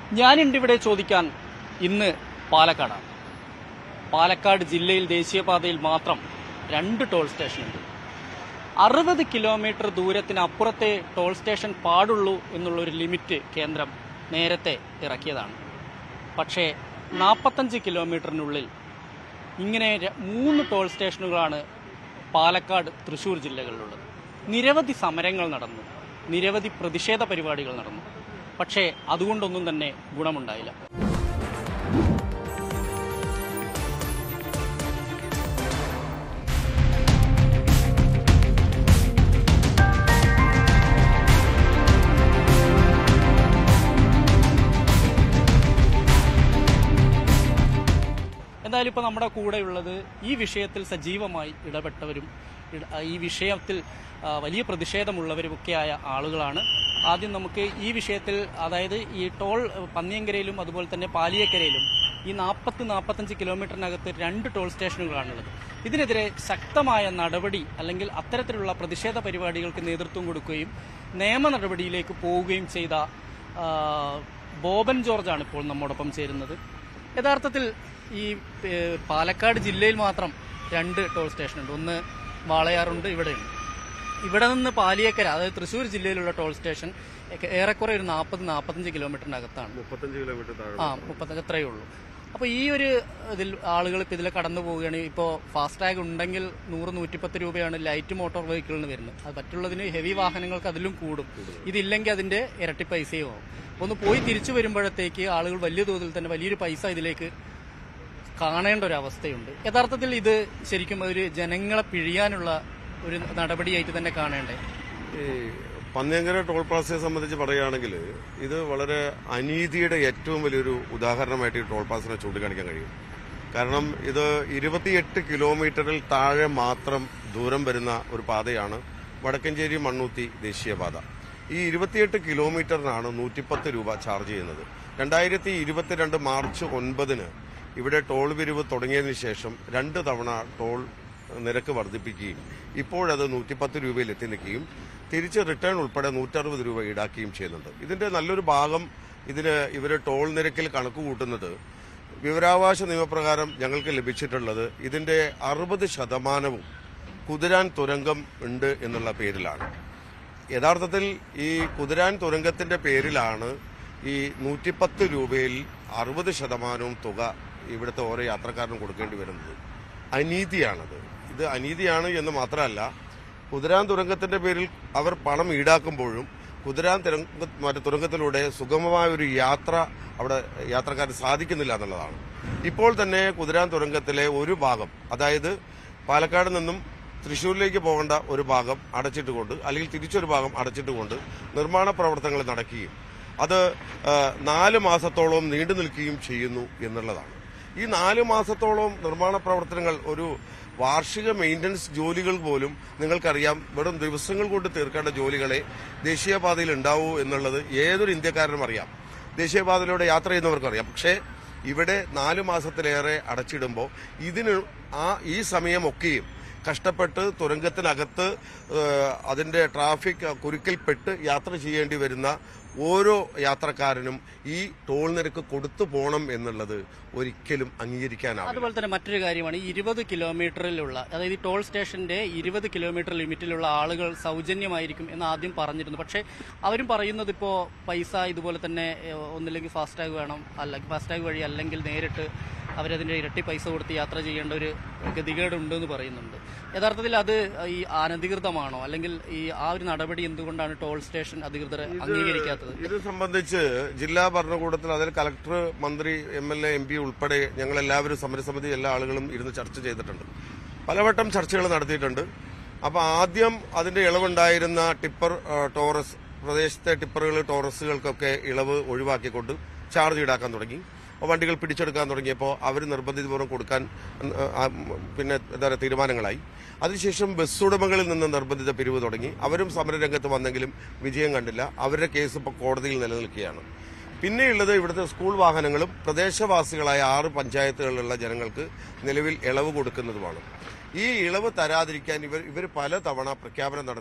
ഞാനുണ്ട് ഇവിടെ ചോദിക്കാൻ ഇന്ന് പാലക്കാടാണ് പാലക്കാട് ജില്ലയിൽ ദേശീയപാതയിൽ മാത്രം രണ്ട് ടോൾ സ്റ്റേഷനുണ്ട് അറുപത് കിലോമീറ്റർ ദൂരത്തിനപ്പുറത്തെ ടോൾ സ്റ്റേഷൻ പാടുള്ളൂ എന്നുള്ള ഒരു ലിമിറ്റ് കേന്ദ്രം നേരത്തെ ഇറക്കിയതാണ് പക്ഷേ നാൽപ്പത്തഞ്ച് കിലോമീറ്ററിനുള്ളിൽ ഇങ്ങനെ ര- മൂന്ന് ടോൾ സ്റ്റേഷനുകളാണ് പാലക്കാട് തൃശ്ശൂർ ജില്ലകളിലുള്ളത് നിരവധി സമരങ്ങൾ നടന്നു നിരവധി പ്രതിഷേധ പരിപാടികൾ നടന്നു പക്ഷേ അതുകൊണ്ടൊന്നും തന്നെ ഗുണമുണ്ടായില്ല എന്തായാലും ഇപ്പോൾ നമ്മുടെ കൂടെയുള്ളത് ഈ വിഷയത്തിൽ സജീവമായി ഇടപെട്ടവരും ഇട- ഈ വിഷയത്തിൽ ആ, വലിയ പ്രതിഷേധമുള്ളവരുമൊക്കെയായ ആളുകളാണ് ആദ്യം നമുക്ക് ഈ വിഷയത്തിൽ അതായത് ഈ ടോൾ പന്നിയങ്കരയിലും അതുപോലെ തന്നെ പാലിയക്കരയിലും ഈ നാൽപ്പത്തി നാൽപ്പത്തഞ്ച് കിലോമീറ്ററിനകത്ത് രണ്ട് ടോൾ സ്റ്റേഷനുകളാണുള്ളത് ഇതിനെതിരെ ശക്തമായ നടപടി അല്ലെങ്കിൽ അത്തരത്തിലുള്ള പ്രതിഷേധ പരിപാടികൾക്ക് നേതൃത്വം കൊടുക്കുകയും നിയമ നടപടിയിലേക്ക് പോവുകയും ചെയ്ത ആ, ബോബൻ ജോർജാണ് ഇപ്പോൾ നമ്മോടൊപ്പം ചേരുന്നത് യഥാർത്ഥത്തിൽ ഈ ഏഹ്, പാലക്കാട് ജില്ലയിൽ മാത്രം രണ്ട് ടോൾ സ്റ്റേഷനുണ്ട് ഒന്ന് വാളയാറുണ്ട് ഇവിടെയുണ്ട് ഇവിടെ നിന്ന് പാലിയേക്കര അതായത് തൃശ്ശൂർ ജില്ലയിലുള്ള ടോൾ സ്റ്റേഷൻ ഏ- ഏറെക്കുറെ ഒരു നാൽപ്പത് നാൽപ്പത്തഞ്ച് കിലോമീറ്ററിനകത്താണ് മുപ്പത്തഞ്ച് കിലോമീറ്റർ താഴെ ആ മുപ്പത്തഞ്ച് അത്രയേ ഉള്ളൂ അപ്പോൾ ഈ ഒരു ഇതിൽ ആളുകൾ ഇപ്പോൾ ഇതിൽ കടന്നു പോവുകയാണ് ഇപ്പോൾ ഫാസ്ടാഗ് ഉണ്ടെങ്കിൽ നൂറ് നൂറ്റിപ്പത്ത് രൂപയാണ് ലൈറ്റ് മോട്ടോർ വെഹിക്കിളിന് വരുന്നത് അത് മറ്റുള്ളതിന് ഹെവി വാഹനങ്ങൾക്ക് അതിലും കൂടും ഇതില്ലെങ്കിൽ അതിന്റെ ഇരട്ടി പൈസയും ആവും അപ്പോൾ ഒന്ന് പോയി തിരിച്ചു വരുമ്പോഴത്തേക്ക് ആളുകൾ വലിയ തോതിൽ തന്നെ വലിയൊരു പൈസ ഇതിലേക്ക് കാണേണ്ട ഒരു അവസ്ഥയുണ്ട് യഥാർത്ഥത്തിൽ ഇത് ശരിക്കും ഒരു ജനങ്ങളെ പിഴിയാനുള്ള ഒരു നടപടിയായിട്ട് തന്നെ കാണേണ്ടേ ഈ പന്നിയങ്കര ടോൾ പ്ലാസയെ സംബന്ധിച്ച് പറയുകയാണെങ്കിൽ ഇത് വളരെ അനീതിയുടെ ഏറ്റവും വലിയൊരു ഉദാഹരണമായിട്ട് ഈ ടോൾ പ്ലാസിനെ ചൂണ്ടിക്കാണിക്കാൻ കഴിയും കാരണം ഇത് ഇരുപത്തിയെട്ട് കിലോമീറ്ററിൽ താഴെ മാത്രം ദൂരം വരുന്ന ഒരു പാതയാണ് വടക്കഞ്ചേരി മണ്ണൂത്തി ദേശീയപാത ഈ ഇരുപത്തിയെട്ട് കിലോമീറ്ററിനാണ് നൂറ്റിപ്പത്ത് രൂപ ചാർജ് ചെയ്യുന്നത് രണ്ടായിരത്തി ഇരുപത്തിരണ്ട് മാർച്ച് ഒൻപതിന് ഇവിടെ ടോൾ പിരിവ് തുടങ്ങിയതിന് ശേഷം രണ്ട് തവണ ടോൾ നിരക്ക് വർദ്ധിപ്പിക്കുകയും ഇപ്പോഴത് നൂറ്റിപ്പത്ത് രൂപയിൽ എത്തി നിൽക്കുകയും തിരിച്ച് റിട്ടേൺ ഉൾപ്പെടെ നൂറ്ററുപത് രൂപ ഈടാക്കുകയും ചെയ്യുന്നുണ്ട് ഇതിന്റെ നല്ലൊരു ഭാഗം ഇതിന് ഇവർ ടോൾ നിരക്കിൽ കണക്ക് കൂട്ടുന്നത് വിവരാവകാശ നിയമപ്രകാരം ഞങ്ങൾക്ക് ലഭിച്ചിട്ടുള്ളത് ഇതിന്റെ അറുപത് ശതമാനവും കുതിരാൻ തുരങ്കം ഉണ്ട് എന്നുള്ള പേരിലാണ് യഥാർത്ഥത്തിൽ ഈ കുതിരാൻ തുരങ്കത്തിന്റെ പേരിലാണ് ഈ നൂറ്റിപ്പത്ത് രൂപയിൽ അറുപത് ശതമാനവും തുക ഇവിടുത്തെ ഓരോ യാത്രക്കാരനും കൊടുക്കേണ്ടി വരുന്നത് അനീതിയാണത് ഇത് അനീതിയാണ് എന്ന് മാത്രമല്ല കുതിരാൻ തുരങ്കത്തിന്റെ പേരിൽ അവർ പണം ഈടാക്കുമ്പോഴും കുതിരാൻ തുരങ്ക മറ്റേ തുരങ്കത്തിലൂടെ സുഗമമായ ഒരു യാത്ര അവിടെ യാത്രക്കാരന് സാധിക്കുന്നില്ല എന്നുള്ളതാണ് ഇപ്പോൾ തന്നെ കുതിരാൻ തുരങ്കത്തിലെ ഒരു ഭാഗം അതായത് പാലക്കാട് നിന്നും തൃശ്ശൂരിലേക്ക് പോകേണ്ട ഒരു ഭാഗം അടച്ചിട്ടുകൊണ്ട് അല്ലെങ്കിൽ തിരിച്ചൊരു ഭാഗം അടച്ചിട്ടുകൊണ്ട് നിർമ്മാണ പ്രവർത്തനങ്ങൾ നടക്കുകയും അത് ആ, നാല് മാസത്തോളം നീണ്ടു നിൽക്കുകയും ചെയ്യുന്നു എന്നുള്ളതാണ് ഈ നാല് മാസത്തോളം നിർമ്മാണ പ്രവർത്തനങ്ങൾ ഒരു വാർഷിക മെയിൻ്റനൻസ് ജോലികൾ പോലും നിങ്ങൾക്കറിയാം വെറും ദിവസങ്ങൾ കൊണ്ട് തീർക്കേണ്ട ജോലികളെ ദേശീയപാതയിൽ ഉണ്ടാവൂ എന്നുള്ളത് ഏതൊരു ഇന്ത്യക്കാരനും അറിയാം ദേശീയപാതയിലൂടെ യാത്ര ചെയ്യുന്നവർക്കറിയാം പക്ഷേ ഇവിടെ നാല് മാസത്തിലേറെ അടച്ചിടുമ്പോൾ ഇതിന് ആ ഈ സമയമൊക്കെയും കഷ്ടപ്പെട്ട് തുരങ്കത്തിനകത്ത് ഏഹ്, അതിന്റെ ട്രാഫിക് കുരുക്കിൽപ്പെട്ട് യാത്ര ചെയ്യേണ്ടി വരുന്ന ഓരോ യാത്രക്കാരനും ഈ ടോൾ നിരക്ക് കൊടുത്തു പോകണം എന്നുള്ളത് ഒരിക്കലും അംഗീകരിക്കാനാവില്ല അതുപോലെ തന്നെ മറ്റൊരു കാര്യമാണ് ഈ ഇരുപത് കിലോമീറ്ററിലുള്ള അതായത് ഈ ടോൾ സ്റ്റേഷന്റെ ഇരുപത് കിലോമീറ്റർ ലിമിറ്റിലുള്ള ആളുകൾ സൗജന്യമായിരിക്കും എന്ന് ആദ്യം പറഞ്ഞിരുന്നു പക്ഷേ അവരും പറയുന്നത് ഇപ്പോൾ പൈസ ഇതുപോലെ തന്നെ ഏഹ്, ഒന്നില്ലെങ്കിൽ ഫാസ്ടാഗ് വേണം അല്ലെങ്കിൽ ഫാസ്ടാഗ് വഴി അല്ലെങ്കിൽ നേരിട്ട് അവരതിന്റെ ഇരട്ടി പൈസ കൊടുത്ത് യാത്ര ചെയ്യേണ്ട ഒരു ഗതികേടുണ്ട് എന്ന് പറയുന്നുണ്ട് യഥാർത്ഥത്തിൽ അത് ഈ അനധികൃതമാണോ അല്ലെങ്കിൽ ഈ ആ ഒരു നടപടി എന്തുകൊണ്ടാണ് ടോൾ സ്റ്റേഷൻ അധികൃതർ അംഗീകരിക്കാത്തത് ഇത് സംബന്ധിച്ച് ജില്ലാ ഭരണകൂടത്തിൽ അതിൽ കളക്ടർ മന്ത്രി M L A M P ഉൾപ്പെടെ ഞങ്ങൾ എല്ലാവരും സമരസമിതി എല്ലാ ആളുകളും ഇരുന്ന് ചർച്ച ചെയ്തിട്ടുണ്ട് പലവട്ടം ചർച്ചകൾ നടത്തിയിട്ടുണ്ട് അപ്പൊ ആദ്യം അതിന്റെ ഇളവുണ്ടായിരുന്ന ടിപ്പർ ആ, ടോറസ് പ്രദേശത്തെ ടിപ്പറുകൾ ടോറസുകൾക്കൊക്കെ ഇളവ് ഒഴിവാക്കിക്കൊണ്ട് ചാർജ് ഈടാക്കാൻ തുടങ്ങി അപ്പോൾ വണ്ടികൾ പിടിച്ചെടുക്കാൻ തുടങ്ങിയപ്പോൾ അവർ നിർബന്ധിതപൂർവ്വം കൊടുക്കാൻ ഉം, ആ, ഉം, പിന്നെ എന്താ പറയുക തീരുമാനങ്ങളായി അതിനുശേഷം ബസ് ഉടമകളിൽ നിന്ന് നിർബന്ധിത പിരിവ് തുടങ്ങി അവരും സമരരംഗത്ത് വന്നെങ്കിലും വിജയം കണ്ടില്ല അവരുടെ കേസ് ഇപ്പോൾ കോടതിയിൽ നിലനിൽക്കുകയാണ് പിന്നെയുള്ളത് ഇവിടുത്തെ സ്കൂൾ വാഹനങ്ങളും പ്രദേശവാസികളായ ആറ് പഞ്ചായത്തുകളിലുള്ള ജനങ്ങൾക്ക് നിലവിൽ ഇളവ് കൊടുക്കുന്നതുമാണ് ഈ ഇളവ് തരാതിരിക്കാൻ ഇവർ ഇവർ പല തവണ പ്രഖ്യാപനം നടത്തി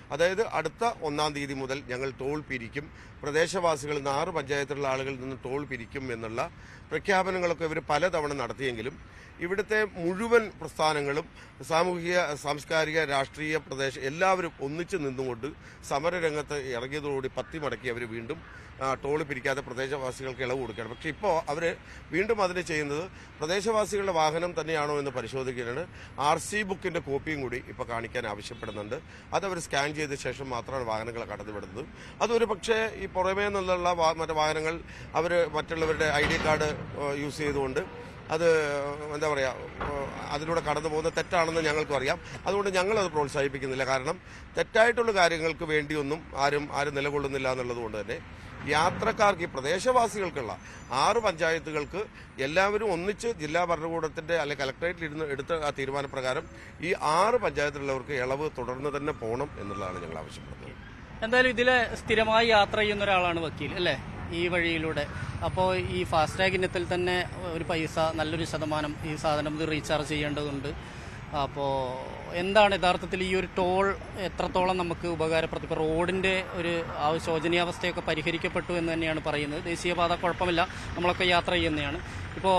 അതായത് അടുത്ത ഒന്നാം തീയതി മുതൽ ഞങ്ങൾ ടോൾ പിരിക്കും പ്രദേശവാസികളിൽ നിന്ന് ആറ് പഞ്ചായത്തിലുള്ള ആളുകളിൽ നിന്ന് ടോൾ പിരിക്കും എന്നുള്ള പ്രഖ്യാപനങ്ങളൊക്കെ ഇവർ പലതവണ നടത്തിയെങ്കിലും ഇവിടുത്തെ മുഴുവൻ പ്രസ്ഥാനങ്ങളും സാമൂഹിക സാംസ്കാരിക രാഷ്ട്രീയ പ്രദേശം എല്ലാവരും ഒന്നിച്ചു നിന്നുകൊണ്ട് സമരരംഗത്ത് ഇറങ്ങിയതോടുകൂടി പത്തി മടക്കി അവർ വീണ്ടും ആ, ടോൾ പിരിക്കാതെ പ്രദേശവാസികൾക്ക് ഇളവ് കൊടുക്കുകയാണ് പക്ഷേ ഇപ്പോൾ അവർ വീണ്ടും അതിന് ചെയ്യുന്നത് പ്രദേശവാസികളുടെ വാഹനം തന്നെയാണോ എന്ന് പരിശോധിക്കുകയാണ് ആർ സി ബുക്കിൻ്റെ കോപ്പിയും കൂടി ഇപ്പോൾ കാണിക്കാൻ ആവശ്യപ്പെടുന്നുണ്ട് അത് അവർ സ്കാൻ ചെയ്ത ശേഷം മാത്രമാണ് വാഹനങ്ങൾ കടന്നുവിടുന്നത് അതൊരു പക്ഷേ ഈ പുറമേ നിന്നുള്ള വാ- മറ്റു വാഹനങ്ങൾ അവർ മറ്റുള്ളവരുടെ ഐ ഡി കാർഡ് യൂസ് ചെയ്തുകൊണ്ട് അത് എന്താ പറയുക അതിലൂടെ കടന്നു പോകുന്ന തെറ്റാണെന്ന് ഞങ്ങൾക്കും അറിയാം അതുകൊണ്ട് ഞങ്ങളത് പ്രോത്സാഹിപ്പിക്കുന്നില്ല കാരണം തെറ്റായിട്ടുള്ള കാര്യങ്ങൾക്ക് വേണ്ടിയൊന്നും ആരും ആരും നിലകൊള്ളുന്നില്ല എന്നുള്ളത് കൊണ്ട് തന്നെ യാത്രക്കാർക്ക് ഈ പ്രദേശവാസികൾക്കുള്ള ആറ് പഞ്ചായത്തുകൾക്ക് എല്ലാവരും ഒന്നിച്ച് ജില്ലാ ഭരണകൂടത്തിന്റെ അല്ലെ കലക്ടറേറ്റിൽ ഇരുന്ന് എടുത്ത ആ തീരുമാനപ്രകാരം ഈ ആറ് പഞ്ചായത്തിലുള്ളവർക്ക് ഇളവ് തുടർന്ന് തന്നെ പോകണം എന്നുള്ളതാണ് ഞങ്ങൾ ആവശ്യപ്പെടുന്നത് എന്തായാലും ഇതിലെ സ്ഥിരമായി യാത്ര ചെയ്യുന്ന ഒരാളാണ് വക്കീൽ അല്ലേ ഈ വഴിയിലൂടെ അപ്പോൾ ഈ ഫാസ്ടാഗ് ഇനത്തിൽ തന്നെ ഒരു പൈസ നല്ലൊരു ശതമാനം ഈ സാധനം ഇത് റീചാർജ് ചെയ്യേണ്ടതുണ്ട് അപ്പോൾ എന്താണ് യഥാർത്ഥത്തിൽ ഈ ഒരു ടോൾ എത്രത്തോളം നമുക്ക് ഉപകാരപ്പെടുത്തും ഇപ്പോൾ റോഡിൻ്റെ ഒരു ആ ഒരു ശോചനീയാവസ്ഥയൊക്കെ പരിഹരിക്കപ്പെട്ടു എന്ന് തന്നെയാണ് പറയുന്നത് ദേശീയപാത കുഴപ്പമില്ല നമ്മളൊക്കെ യാത്ര ചെയ്യുന്നതാണ് ഇപ്പോൾ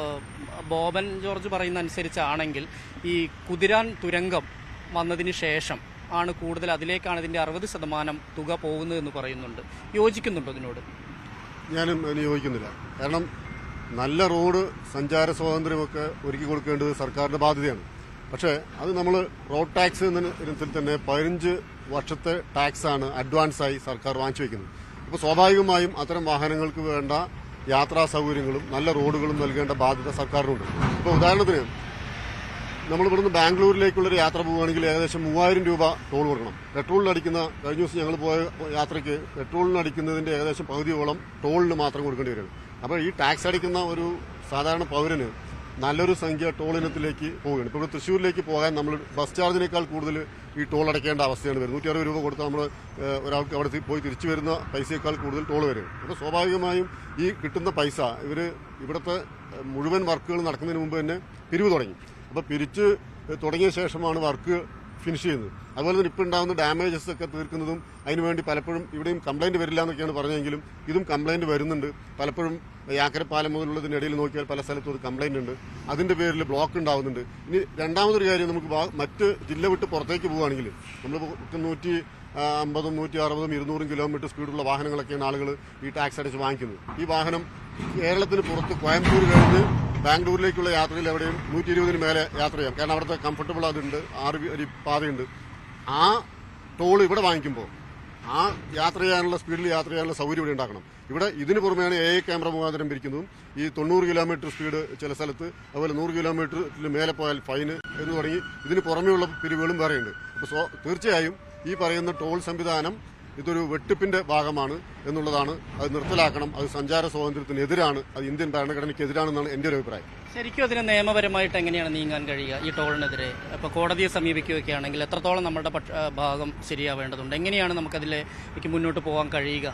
ബോബൻ ജോർജ് പറയുന്ന അനുസരിച്ചാണെങ്കിൽ ഈ കുതിരാൻ തുരങ്കം വന്നതിന് ശേഷം ആണ് കൂടുതൽ അതിലേക്കാണ് ഇതിൻ്റെ അറുപത് ശതമാനം തുക പോകുന്നത് എന്ന് പറയുന്നുണ്ട് യോജിക്കുന്നുണ്ടോ ഇതിനോട് ഞാനും അതിന് യോജിക്കുന്നില്ല കാരണം നല്ല റോഡ് സഞ്ചാര സ്വാതന്ത്ര്യമൊക്കെ ഒരുക്കി കൊടുക്കേണ്ടത് സർക്കാരിന്റെ ബാധ്യതയാണ് പക്ഷേ അത് നമ്മൾ റോഡ് ടാക്സ് എന്ന ഇനത്തിൽ തന്നെ പതിനഞ്ച് വർഷത്തെ ടാക്സാണ് അഡ്വാൻസായി സർക്കാർ വാങ്ങിച്ചു വയ്ക്കുന്നത് അപ്പോൾ സ്വാഭാവികമായും അത്തരം വാഹനങ്ങൾക്ക് വേണ്ട യാത്രാ സൗകര്യങ്ങളും നല്ല റോഡുകളും നൽകേണ്ട ബാധ്യത സർക്കാരിനുണ്ട് ഇപ്പോൾ ഉദാഹരണത്തിന് നമ്മൾ ഇവിടുന്ന് ബാംഗ്ലൂരിലേക്കുള്ളൊരു യാത്ര പോവുകയാണെങ്കിൽ ഏകദേശം മൂവായിരം രൂപ ടോൾ കൊടുക്കണം പെട്രോളിന് അടിക്കുന്ന കഴിഞ്ഞ ദിവസം ഞങ്ങൾ പോയ യാത്രയ്ക്ക് പെട്രോളിന് അടിക്കുന്നതിന്റെ ഏകദേശം പകുതിയോളം ടോളിന് മാത്രം കൊടുക്കേണ്ടി വരും അപ്പോൾ ഈ ടാക്സ് അടിക്കുന്ന ഒരു സാധാരണ പൗരന് നല്ലൊരു സംഖ്യ ടോൾ ഇനത്തിലേക്ക് പോവുകയാണ് ഇപ്പോൾ ഇവിടെ തൃശ്ശൂരിലേക്ക് പോകാൻ നമ്മൾ ബസ് ചാർജിനേക്കാൾ കൂടുതൽ ഈ ടോൾ അടയ്ക്കേണ്ട അവസ്ഥയാണ് വരുന്നത് നൂറ്റി അറുപത് രൂപ കൊടുത്താൽ നമ്മൾ ഏഹ്, ഒരാൾക്ക് അവിടെ തി- പോയി തിരിച്ചു വരുന്ന പൈസയേക്കാൾ കൂടുതൽ ടോൾ വരും അപ്പോൾ സ്വാഭാവികമായും ഈ കിട്ടുന്ന പൈസ ഇവർ ഇവിടുത്തെ ഏഹ്, മുഴുവൻ വർക്കുകൾ നടക്കുന്നതിന് മുമ്പ് തന്നെ പിരിവ് തുടങ്ങി അപ്പോൾ പിരിച്ച് തുടങ്ങിയ ശേഷമാണ് വർക്ക് ഫിനിഷ് ചെയ്യുന്നത് അതുപോലെ തന്നെ ഇപ്പോൾ ഉണ്ടാകുന്ന ഡാമേജസ് ഒക്കെ തീർക്കുന്നതും അതിനുവേണ്ടി പലപ്പോഴും ഇവിടെയും കംപ്ലൈന്റ് വരില്ല എന്നൊക്കെയാണ് പറഞ്ഞെങ്കിലും ഇതും കംപ്ലൈന്റ് വരുന്നുണ്ട് പലപ്പോഴും യാക്കരപ്പാലം മുതലുള്ളതിനിടയിൽ നോക്കിയാൽ പല സ്ഥലത്തും അത് കംപ്ലൈന്റ് ഉണ്ട് അതിന്റെ പേരിൽ ബ്ലോക്ക് ഉണ്ടാവുന്നുണ്ട് ഇനി രണ്ടാമതൊരു കാര്യം നമുക്ക് വാ- മറ്റ് ജില്ല വിട്ട് പുറത്തേക്ക് പോവുകയാണെങ്കിൽ നമ്മൾ നൂറ്റി ആ, അമ്പതും നൂറ്റി അറുപതും ഇരുന്നൂറും കിലോമീറ്റർ സ്പീഡുള്ള വാഹനങ്ങളൊക്കെയാണ് ആളുകൾ ഈ ടാക്സ് അടിച്ച് വാങ്ങിക്കുന്നത് ഈ വാഹനം കേരളത്തിന് പുറത്ത് കോയമ്പത്തൂർ കഴിഞ്ഞ് ബാംഗ്ലൂരിലേക്കുള്ള യാത്രയിൽ എവിടെയും നൂറ്റി ഇരുപതിന് മേലെ യാത്ര ചെയ്യാം കാരണം അവിടുത്തെ കംഫർട്ടബിൾ അതുണ്ട് ആറ് വി- ഒരു പാതയുണ്ട് ആ ടോൾ ഇവിടെ വാങ്ങിക്കുമ്പോൾ ആ യാത്ര ചെയ്യാനുള്ള സ്പീഡിൽ യാത്ര ചെയ്യാനുള്ള സൗകര്യം ഇവിടെ ഉണ്ടാക്കണം ഇവിടെ ഇതിന് പുറമെയാണ് എ ക്യാമറ മുഖാന്തരം പിരിക്കുന്നതും ഈ തൊണ്ണൂറ് കിലോമീറ്റർ സ്പീഡ് ചില സ്ഥലത്ത് അതുപോലെ നൂറ് കിലോമീറ്ററിൽ മേലെ പോയാൽ ഫൈന് എന്ന് തുടങ്ങി ഇതിന് പുറമെയുള്ള പിരിവുകളും വേറെയുണ്ട് അപ്പോൾ സോ തീർച്ചയായും ഈ പറയുന്ന ടോൾ സംവിധാനം ഇതൊരു വെട്ടിപ്പിന്റെ ഭാഗമാണ് എന്നുള്ളതാണ് അത് നിർത്തലാക്കണം അത് സഞ്ചാര സ്വാതന്ത്ര്യത്തിനെതിരാണ് അത് ഇന്ത്യൻ ഭരണഘടനയ്ക്കെതിരാണെന്നാണ് എൻ്റെ ഒരു അഭിപ്രായം ശരിക്കും അതിന് നിയമപരമായിട്ട് എങ്ങനെയാണ് നീങ്ങാൻ കഴിയുക ഈ ടോളിനെതിരെ ഇപ്പോൾ കോടതിയെ സമീപിക്കുകയൊക്കെ ആണെങ്കിൽ എത്രത്തോളം നമ്മുടെ പക്ഷ- ആ, ഭാഗം ശരിയാവേണ്ടതുണ്ട് എങ്ങനെയാണ് നമുക്കതിലേക്ക് മുന്നോട്ട് പോകാൻ കഴിയുക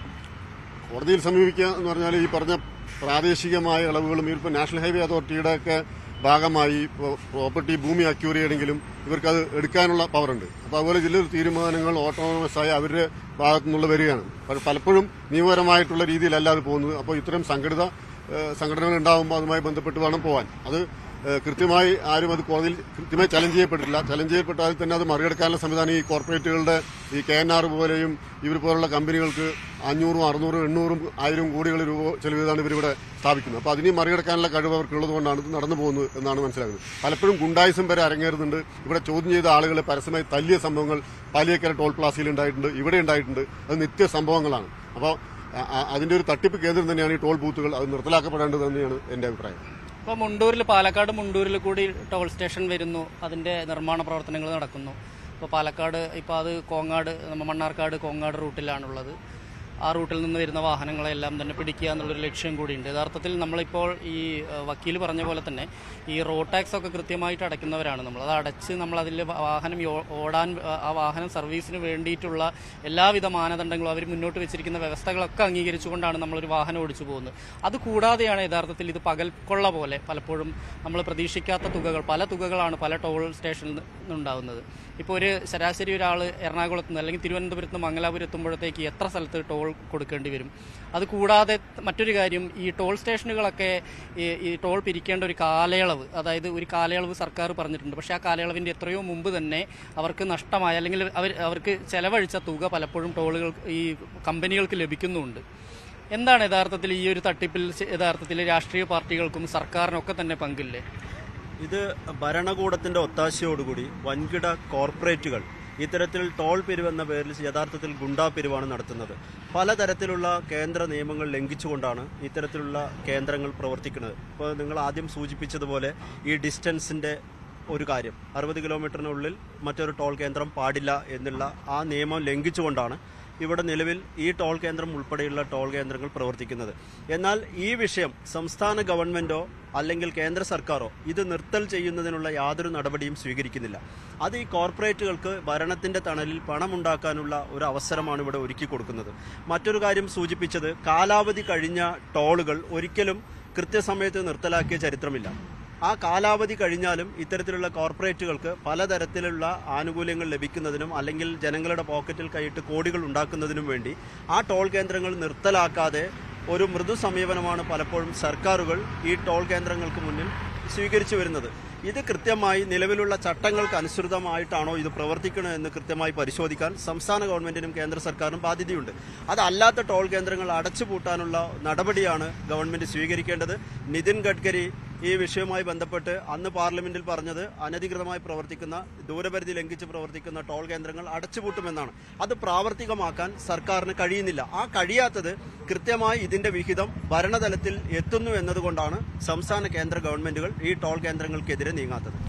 കോടതിയിൽ സമീപിക്കുക എന്ന് പറഞ്ഞാൽ ഈ പറഞ്ഞ പ്രാദേശികമായ ഇളവുകളും ഇപ്പോൾ നാഷണൽ ഹൈവേ അതോറിറ്റിയുടെ ഒക്കെ ഭാഗമായി ഇപ്പോൾ പ്രോപ്പർട്ടി ഭൂമി അക്യൂർ ചെയ്യണമെങ്കിലും ഇവർക്കത് എടുക്കാനുള്ള പവറുണ്ട് അപ്പോൾ അതുപോലെ ചില തീരുമാനങ്ങൾ ഓട്ടോണമസ് ആയി അവരുടെ ഭാഗത്തു നിന്നുള്ള വരികയാണ് പക്ഷേ പലപ്പോഴും നിയമപരമായിട്ടുള്ള രീതിയിലല്ല അത് പോകുന്നത് അപ്പോൾ ഇത്തരം സംഘടിത ഏഹ്, സംഘടനകൾ ഉണ്ടാകുമ്പോൾ അതുമായി ബന്ധപ്പെട്ട് വേണം പോകാൻ അത് ഏഹ്, കൃത്യമായി ആരും അത് കോടതിയിൽ കൃത്യമായി ചലഞ്ച് ചെയ്യപ്പെട്ടിട്ടില്ല ചലഞ്ച് ചെയ്യപ്പെട്ടാൽ തന്നെ അത് മറികടക്കാനുള്ള സംവിധാനം ഈ കോർപ്പറേറ്റുകളുടെ ഈ കെ എൻ ആർ പോലെയും ഇവർ പോലുള്ള കമ്പനികൾക്ക് അഞ്ഞൂറും അറുന്നൂറും എണ്ണൂറും ആയിരം കോടികൾ രൂപ ചെലവ് ചെയ്താണ് ഇവരിവിടെ സ്ഥാപിക്കുന്നത് അപ്പോൾ അതിനെ മറികടക്കാനുള്ള കഴിവ് അവർക്കുള്ളത് കൊണ്ടാണ് ഇത് നടന്നു പോകുന്നത് എന്നാണ് മനസ്സിലാകുന്നത് പലപ്പോഴും ഗുണ്ടായിസം വരെ അരങ്ങേറുന്നുണ്ട് ഇവിടെ ചോദ്യം ചെയ്ത ആളുകളെ പരസ്യമായി തല്ലിയ സംഭവങ്ങൾ പാലിയേക്കര ടോൾ പ്ലാസയിൽ ഉണ്ടായിട്ടുണ്ട് ഇവിടെ ഉണ്ടായിട്ടുണ്ട് അത് നിത്യ സംഭവങ്ങളാണ് അപ്പോൾ അ- അ- അതിന്റെ ഒരു തട്ടിപ്പ് കേന്ദ്രം തന്നെയാണ് ഈ ടോൾ ബൂത്തുകൾ അത് നിർത്തലാക്കപ്പെടേണ്ടത് തന്നെയാണ് എന്റെ അഭിപ്രായം ഇപ്പോൾ മുണ്ടൂരിൽ പാലക്കാട് മുണ്ടൂരിൽ കൂടി ടോൾ സ്റ്റേഷൻ വരുന്നു അതിൻ്റെ നിർമ്മാണ പ്രവർത്തനങ്ങൾ നടക്കുന്നു ഇപ്പോൾ പാലക്കാട് ഇപ്പോൾ അത് കോങ്ങാട് നമ്മ മണ്ണാർക്കാട് കോങ്ങാട് റൂട്ടിലാണുള്ളത് ആ റൂട്ടിൽ നിന്ന് വരുന്ന വാഹനങ്ങളെല്ലാം തന്നെ പിടിക്കുക എന്നുള്ളൊരു ലക്ഷ്യം കൂടിയുണ്ട് യഥാർത്ഥത്തിൽ നമ്മളിപ്പോൾ ഈ വക്കീൽ പറഞ്ഞ പോലെ തന്നെ ഈ റോഡ് ടാക്സ് ഒക്കെ കൃത്യമായിട്ട് അടയ്ക്കുന്നവരാണ് നമ്മൾ അത് അടച്ച് നമ്മൾ അതിൽ വാഹനം യോ- ഓടാൻ ആ വാഹനം സർവീസിന് വേണ്ടിയിട്ടുള്ള എല്ലാവിധ മാനദണ്ഡങ്ങളും അവർ മുന്നോട്ട് വെച്ചിരിക്കുന്ന വ്യവസ്ഥകളൊക്കെ അംഗീകരിച്ചുകൊണ്ടാണ് നമ്മളൊരു വാഹനം ഓടിച്ചു പോകുന്നത് അത് കൂടാതെയാണ് യഥാർത്ഥത്തിൽ ഇത് പകൽക്കൊള്ള പോലെ പലപ്പോഴും നമ്മൾ പ്രതീക്ഷിക്കാത്ത തുകകൾ പല തുകകളാണ് പല ടോൾ സ്റ്റേഷനിൽ നിന്നുണ്ടാകുന്നത് ഇപ്പോൾ ഒരു ശരാശരി ഒരാൾ എറണാകുളത്ത് നിന്ന് അല്ലെങ്കിൽ തിരുവനന്തപുരത്ത് നിന്ന് മംഗലാപുരം എത്തുമ്പോഴത്തേക്ക് എത്ര സ്ഥലത്ത് ടോൾ കൊടുക്കേണ്ടി വരും അത് കൂടാതെ മറ്റൊരു കാര്യം ഈ ടോൾ സ്റ്റേഷനുകളൊക്കെ ഈ ഈ ടോൾ പിരിക്കേണ്ട ഒരു കാലയളവ് അതായത് ഒരു കാലയളവ് സർക്കാർ പറഞ്ഞിട്ടുണ്ട് പക്ഷേ ആ കാലയളവിൻ്റെ എത്രയോ മുമ്പ് തന്നെ അവർക്ക് നഷ്ടമായ അല്ലെങ്കിൽ അവർ അവർക്ക് ചെലവഴിച്ച തുക പലപ്പോഴും ടോളുകൾ ഈ കമ്പനികൾക്ക് ലഭിക്കുന്നുമുണ്ട് എന്താണ് യഥാർത്ഥത്തിൽ ഈ ഒരു തട്ടിപ്പിൽ യഥാർത്ഥത്തിൽ രാഷ്ട്രീയ പാർട്ടികൾക്കും സർക്കാരിനൊക്കെ തന്നെ പങ്കില്ലേ ഇത് ഭരണകൂടത്തിന്റെ ഒത്താശയോടുകൂടി വൻകിട കോർപ്പറേറ്റുകൾ ഇത്തരത്തിൽ ടോൾ പിരിവെന്ന പേരിൽ യഥാർത്ഥത്തിൽ ഗുണ്ടാ പിരിവാണ് നടത്തുന്നത് പലതരത്തിലുള്ള കേന്ദ്ര നിയമങ്ങൾ ലംഘിച്ചുകൊണ്ടാണ് ഇത്തരത്തിലുള്ള കേന്ദ്രങ്ങൾ പ്രവർത്തിക്കുന്നത് ഇപ്പോൾ നിങ്ങൾ ആദ്യം സൂചിപ്പിച്ചതുപോലെ ഈ ഡിസ്റ്റൻസിന്റെ ഒരു കാര്യം അറുപത് കിലോമീറ്ററിനുള്ളിൽ മറ്റൊരു ടോൾ കേന്ദ്രം പാടില്ല എന്നുള്ള ആ നിയമം ലംഘിച്ചുകൊണ്ടാണ് ഇവിടെ നിലവിൽ ഈ ടോൾ കേന്ദ്രം ഉൾപ്പെടെയുള്ള ടോൾ കേന്ദ്രങ്ങൾ പ്രവർത്തിക്കുന്നത് എന്നാൽ ഈ വിഷയം സംസ്ഥാന ഗവൺമെന്റോ അല്ലെങ്കിൽ കേന്ദ്ര സർക്കാരോ ഇത് നിർത്തൽ ചെയ്യുന്നതിനുള്ള യാതൊരു നടപടിയും സ്വീകരിക്കുന്നില്ല അത് ഈ കോർപ്പറേറ്റുകൾക്ക് ഭരണത്തിന്റെ തണലിൽ പണമുണ്ടാക്കാനുള്ള ഒരു അവസരമാണ് ഇവിടെ ഒരുക്കി കൊടുക്കുന്നത് മറ്റൊരു കാര്യം സൂചിപ്പിച്ചത് കാലാവധി കഴിഞ്ഞ ടോളുകൾ ഒരിക്കലും കൃത്യസമയത്ത് നിർത്തലാക്കിയ ചരിത്രമില്ല ആ കാലാവധി കഴിഞ്ഞാലും ഇത്തരത്തിലുള്ള കോർപ്പറേറ്റുകൾക്ക് പലതരത്തിലുള്ള ആനുകൂല്യങ്ങൾ ലഭിക്കുന്നതിനും അല്ലെങ്കിൽ ജനങ്ങളുടെ പോക്കറ്റിൽ കൈയിട്ട് കോടികൾ ഉണ്ടാക്കുന്നതിനും വേണ്ടി ആ ടോൾ കേന്ദ്രങ്ങൾ നിർത്തലാക്കാതെ ഒരു മൃദു സമീപനമാണ് പലപ്പോഴും സർക്കാരുകൾ ഈ ടോൾ കേന്ദ്രങ്ങൾക്ക് മുന്നിൽ സ്വീകരിച്ചു വരുന്നത് ഇത് കൃത്യമായി നിലവിലുള്ള ചട്ടങ്ങൾക്ക് അനുസൃതമായിട്ടാണോ ഇത് പ്രവർത്തിക്കണോ എന്ന് കൃത്യമായി പരിശോധിക്കാൻ സംസ്ഥാന ഗവൺമെന്റിനും കേന്ദ്ര സർക്കാരിനും ബാധ്യതയുണ്ട് അതല്ലാത്ത ടോൾ കേന്ദ്രങ്ങൾ അടച്ചുപൂട്ടാനുള്ള നടപടിയാണ് ഗവൺമെന്റ് സ്വീകരിക്കേണ്ടത് നിതിൻ ഗഡ്കരി ഈ വിഷയവുമായി ബന്ധപ്പെട്ട് അന്ന് പാർലമെന്റിൽ പറഞ്ഞത് അനധികൃതമായി പ്രവർത്തിക്കുന്ന ദൂരപരിധി ലംഘിച്ച് പ്രവർത്തിക്കുന്ന ടോൾ കേന്ദ്രങ്ങൾ അടച്ചുപൂട്ടുമെന്നാണ് അത് പ്രാവർത്തികമാക്കാൻ സർക്കാരിന് കഴിയുന്നില്ല ആ കഴിയാത്തത് കൃത്യമായി ഇതിന്റെ വിഹിതം ഭരണതലത്തിൽ എത്തുന്നു എന്നതുകൊണ്ടാണ് സംസ്ഥാന കേന്ദ്ര ഗവൺമെന്റുകൾ ഈ ടോൾ കേന്ദ്രങ്ങൾക്കെതിരെ നീങ്ങാത്തത്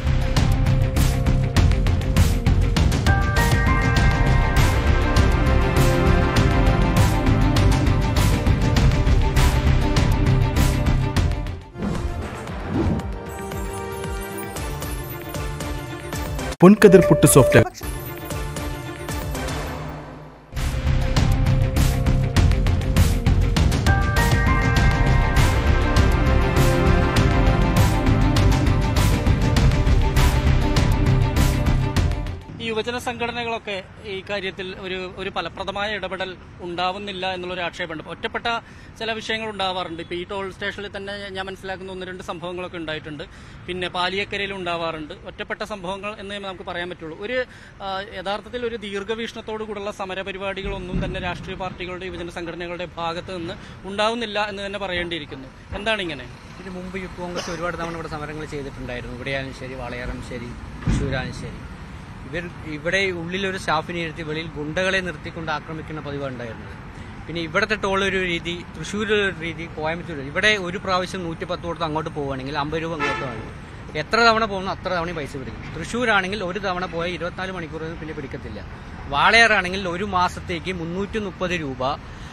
പൊൻകതിർ പുട്ട് സോഫ്റ്റ് ഈ യുവജന സംഘടനകളൊക്കെ ഈ കാര്യത്തിൽ ഒരു ഒരു ഫലപ്രദമായ ഇടപെടൽ ഉണ്ടാവുന്നില്ല എന്നുള്ളൊരു ആക്ഷേപമുണ്ട് ഒറ്റപ്പെട്ട ചില വിഷയങ്ങൾ ഉണ്ടാവാറുണ്ട് ഇപ്പോൾ ഈ ടോൾ സ്റ്റേഷനിൽ തന്നെ ഞാൻ മനസ്സിലാക്കുന്ന ഒന്ന് രണ്ട് സംഭവങ്ങളൊക്കെ ഉണ്ടായിട്ടുണ്ട് പിന്നെ പാലിയക്കരയിൽ ഉണ്ടാവാറുണ്ട് ഒറ്റപ്പെട്ട സംഭവങ്ങൾ എന്നേ നമുക്ക് പറയാൻ പറ്റുള്ളൂ ഒരു ആ, യഥാർത്ഥത്തിൽ ഒരു ദീർഘവീക്ഷണത്തോടു കൂടെയുള്ള സമരപരിപാടികളൊന്നും തന്നെ രാഷ്ട്രീയ പാർട്ടികളുടെ യുവജന സംഘടനകളുടെ ഭാഗത്ത് നിന്ന് ഉണ്ടാവുന്നില്ല എന്ന് തന്നെ പറയേണ്ടിയിരിക്കുന്നു എന്താണ് ഇങ്ങനെ ഇതിനു മുമ്പ് യൂത്ത് കോൺഗ്രസ് ഒരുപാട് തവണ ഇവിടെ സമരങ്ങൾ ചെയ്തിട്ടുണ്ടായിരുന്നു ഇവിടെയാലും ശരി വളയാറും ശരി തൃശ്ശൂരാലും ശരി ഇവർ ഇവിടെ ഉള്ളിലൊരു സ്റ്റാഫിനെ ഇരുത്തി വെളിയിൽ ഗുണ്ടകളെ നിർത്തിക്കൊണ്ട് ആക്രമിക്കുന്ന പതിവാണ് ഉണ്ടായിരുന്നത് പിന്നെ ഇവിടുത്തെ ടോൾ ഒരു രീതി തൃശ്ശൂർ ഒരു രീതി കോയമ്പത്തൂർ ഒരു- ഇവിടെ ഒരു പ്രാവശ്യം നൂറ്റി പത്ത് കൊടുത്ത് അങ്ങോട്ട് പോവുകയാണെങ്കിൽ അമ്പത് രൂപ അങ്ങോട്ട് വാങ്ങും എത്ര തവണ പോകുന്നു അത്ര തവണ പൈസ പിടിക്കും തൃശ്ശൂരാണെങ്കിൽ ഒരു തവണ പോയ ഇരുപത്തിനാല് മണിക്കൂർ പിന്നെ പിടിക്കത്തില്ല വാളയാറാണെങ്കിൽ ഒരു മാസത്തേക്ക് മുന്നൂറ്റി മുപ്പത് രൂപ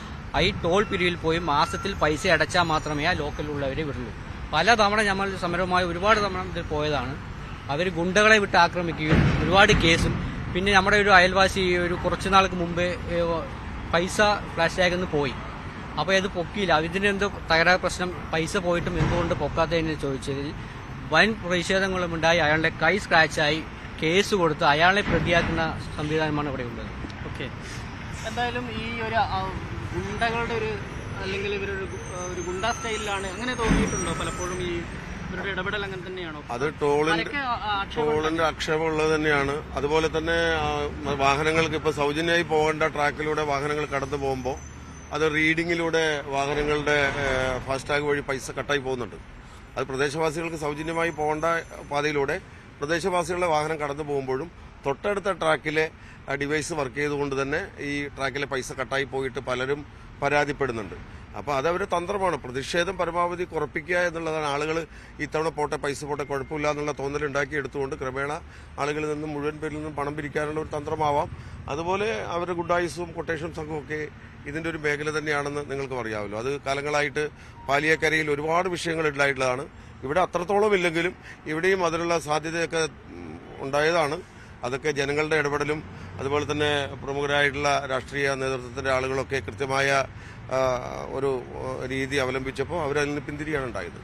ഈ ടോൾ പിരിവിൽ പോയി മാസത്തിൽ പൈസ അടച്ചാൽ മാത്രമേ ആ ലോക്കലിലുള്ളവരെ വിടുള്ളൂ പല തവണ നമ്മൾ സമരവുമായി ഒരുപാട് തവണ ഇതിൽ പോയതാണ് അവർ ഗുണ്ടകളെ വിട്ട് ആക്രമിക്കുകയും ഒരുപാട് കേസും പിന്നെ നമ്മുടെ ഒരു അയൽവാസി ഒരു കുറച്ചു നാൾക്ക് മുമ്പേ ഏ, പൈസ ഫ്ലാഷ് ടാഗിൽ നിന്ന് പോയി അപ്പോൾ അത് പൊക്കിയില്ല ഇതിന് എന്തോ തകരാറ് പ്രശ്നം പൈസ പോയിട്ടും എന്തുകൊണ്ട് പൊക്കാത്തതെന്ന് ചോദിച്ചതിൽ വൻ പ്രതിഷേധങ്ങളും ഉണ്ടായി അയാളുടെ കൈ സ്ക്രാച്ചായി കേസ് കൊടുത്ത് അയാളെ പ്രതിയാക്കുന്ന സംവിധാനമാണ് ഇവിടെ ഉള്ളത് ഓക്കെ എന്തായാലും ഈ ഒരു ആ, ഗുണ്ടകളുടെ ഒരു അല്ലെങ്കിൽ ഇവരൊരു ഗു- ആ, ഒരു ഗുണ്ട സ്റ്റൈലിലാണ് അങ്ങനെ തോന്നിയിട്ടുണ്ടോ പലപ്പോഴും ഈ ഇവരുടെ ഇടപെടൽ അങ്ങനെ തന്നെയാണോ അത് ടോളിന്റെ പലക്കെ ആ- ആ ആക്ഷേപം ടോളിന്റെ ആക്ഷേപം ഉള്ളത് തന്നെയാണ് അതുപോലെ തന്നെ ആ, വാഹനങ്ങൾക്ക് ഇപ്പൊ സൗജന്യമായി പോകേണ്ട ട്രാക്കിലൂടെ വാഹനങ്ങൾ കടന്നു പോകുമ്പോൾ അത് റീഡിങ്ങിലൂടെ വാഹനങ്ങളുടെ ഫാസ്ടാഗ് വഴി പൈസ കട്ടായി പോകുന്നുണ്ട് അത് പ്രദേശവാസികൾക്ക് സൗജന്യമായി പോകേണ്ട പാതയിലൂടെ പ്രദേശവാസികളുടെ വാഹനം കടന്നു പോകുമ്പോഴും തൊട്ടടുത്ത ട്രാക്കിലെ ഡിവൈസ് വർക്ക് ചെയ്തുകൊണ്ട് തന്നെ ഈ ട്രാക്കിലെ പൈസ കട്ടായി പോയിട്ട് പലരും പരാതിപ്പെടുന്നുണ്ട് അപ്പോൾ അതവര് തന്ത്രമാണ് പ്രതിഷേധം പരമാവധി കുറപ്പിക്കുക എന്നുള്ളതാണ് ആളുകൾ ഇത്തവണ പോട്ടെ പൈസ പോട്ടെ കുഴപ്പമില്ല എന്നുള്ള തോന്നൽ ഉണ്ടാക്കി എടുത്തുകൊണ്ട് ക്രമേണ ആളുകളിൽ നിന്നും മുഴുവൻ പേരിൽ നിന്നും പണം പിരിക്കാനുള്ള ഒരു തന്ത്രമാവാം അതുപോലെ അവരുടെ ഗുഡായുസും കൊട്ടേഷൻ സംഘവും ഒക്കെ ഇതിന്റെ ഒരു മേഖല തന്നെയാണെന്ന് നിങ്ങൾക്ക് അറിയാമല്ലോ അത് കാലങ്ങളായിട്ട് പാലിയേക്കരയിൽ ഒരുപാട് വിഷയങ്ങൾ ഉണ്ടായിട്ടുള്ളതാണ് ഇവിടെ അത്രത്തോളം ഇല്ലെങ്കിലും ഇവിടെയും അതിനുള്ള സാധ്യതയൊക്കെ ഉം, ഉണ്ടായതാണ് അതൊക്കെ ജനങ്ങളുടെ ഇടപെടലും അതുപോലെ തന്നെ പ്രമുഖരായിട്ടുള്ള രാഷ്ട്രീയ നേതൃത്വത്തിന്റെ ആളുകളൊക്കെ കൃത്യമായ ആ, ഒരു ആ, രീതി അവലംബിച്ചപ്പോൾ അവരതിൽ നിന്ന് പിന്തിരിയാണ് ഉണ്ടായത്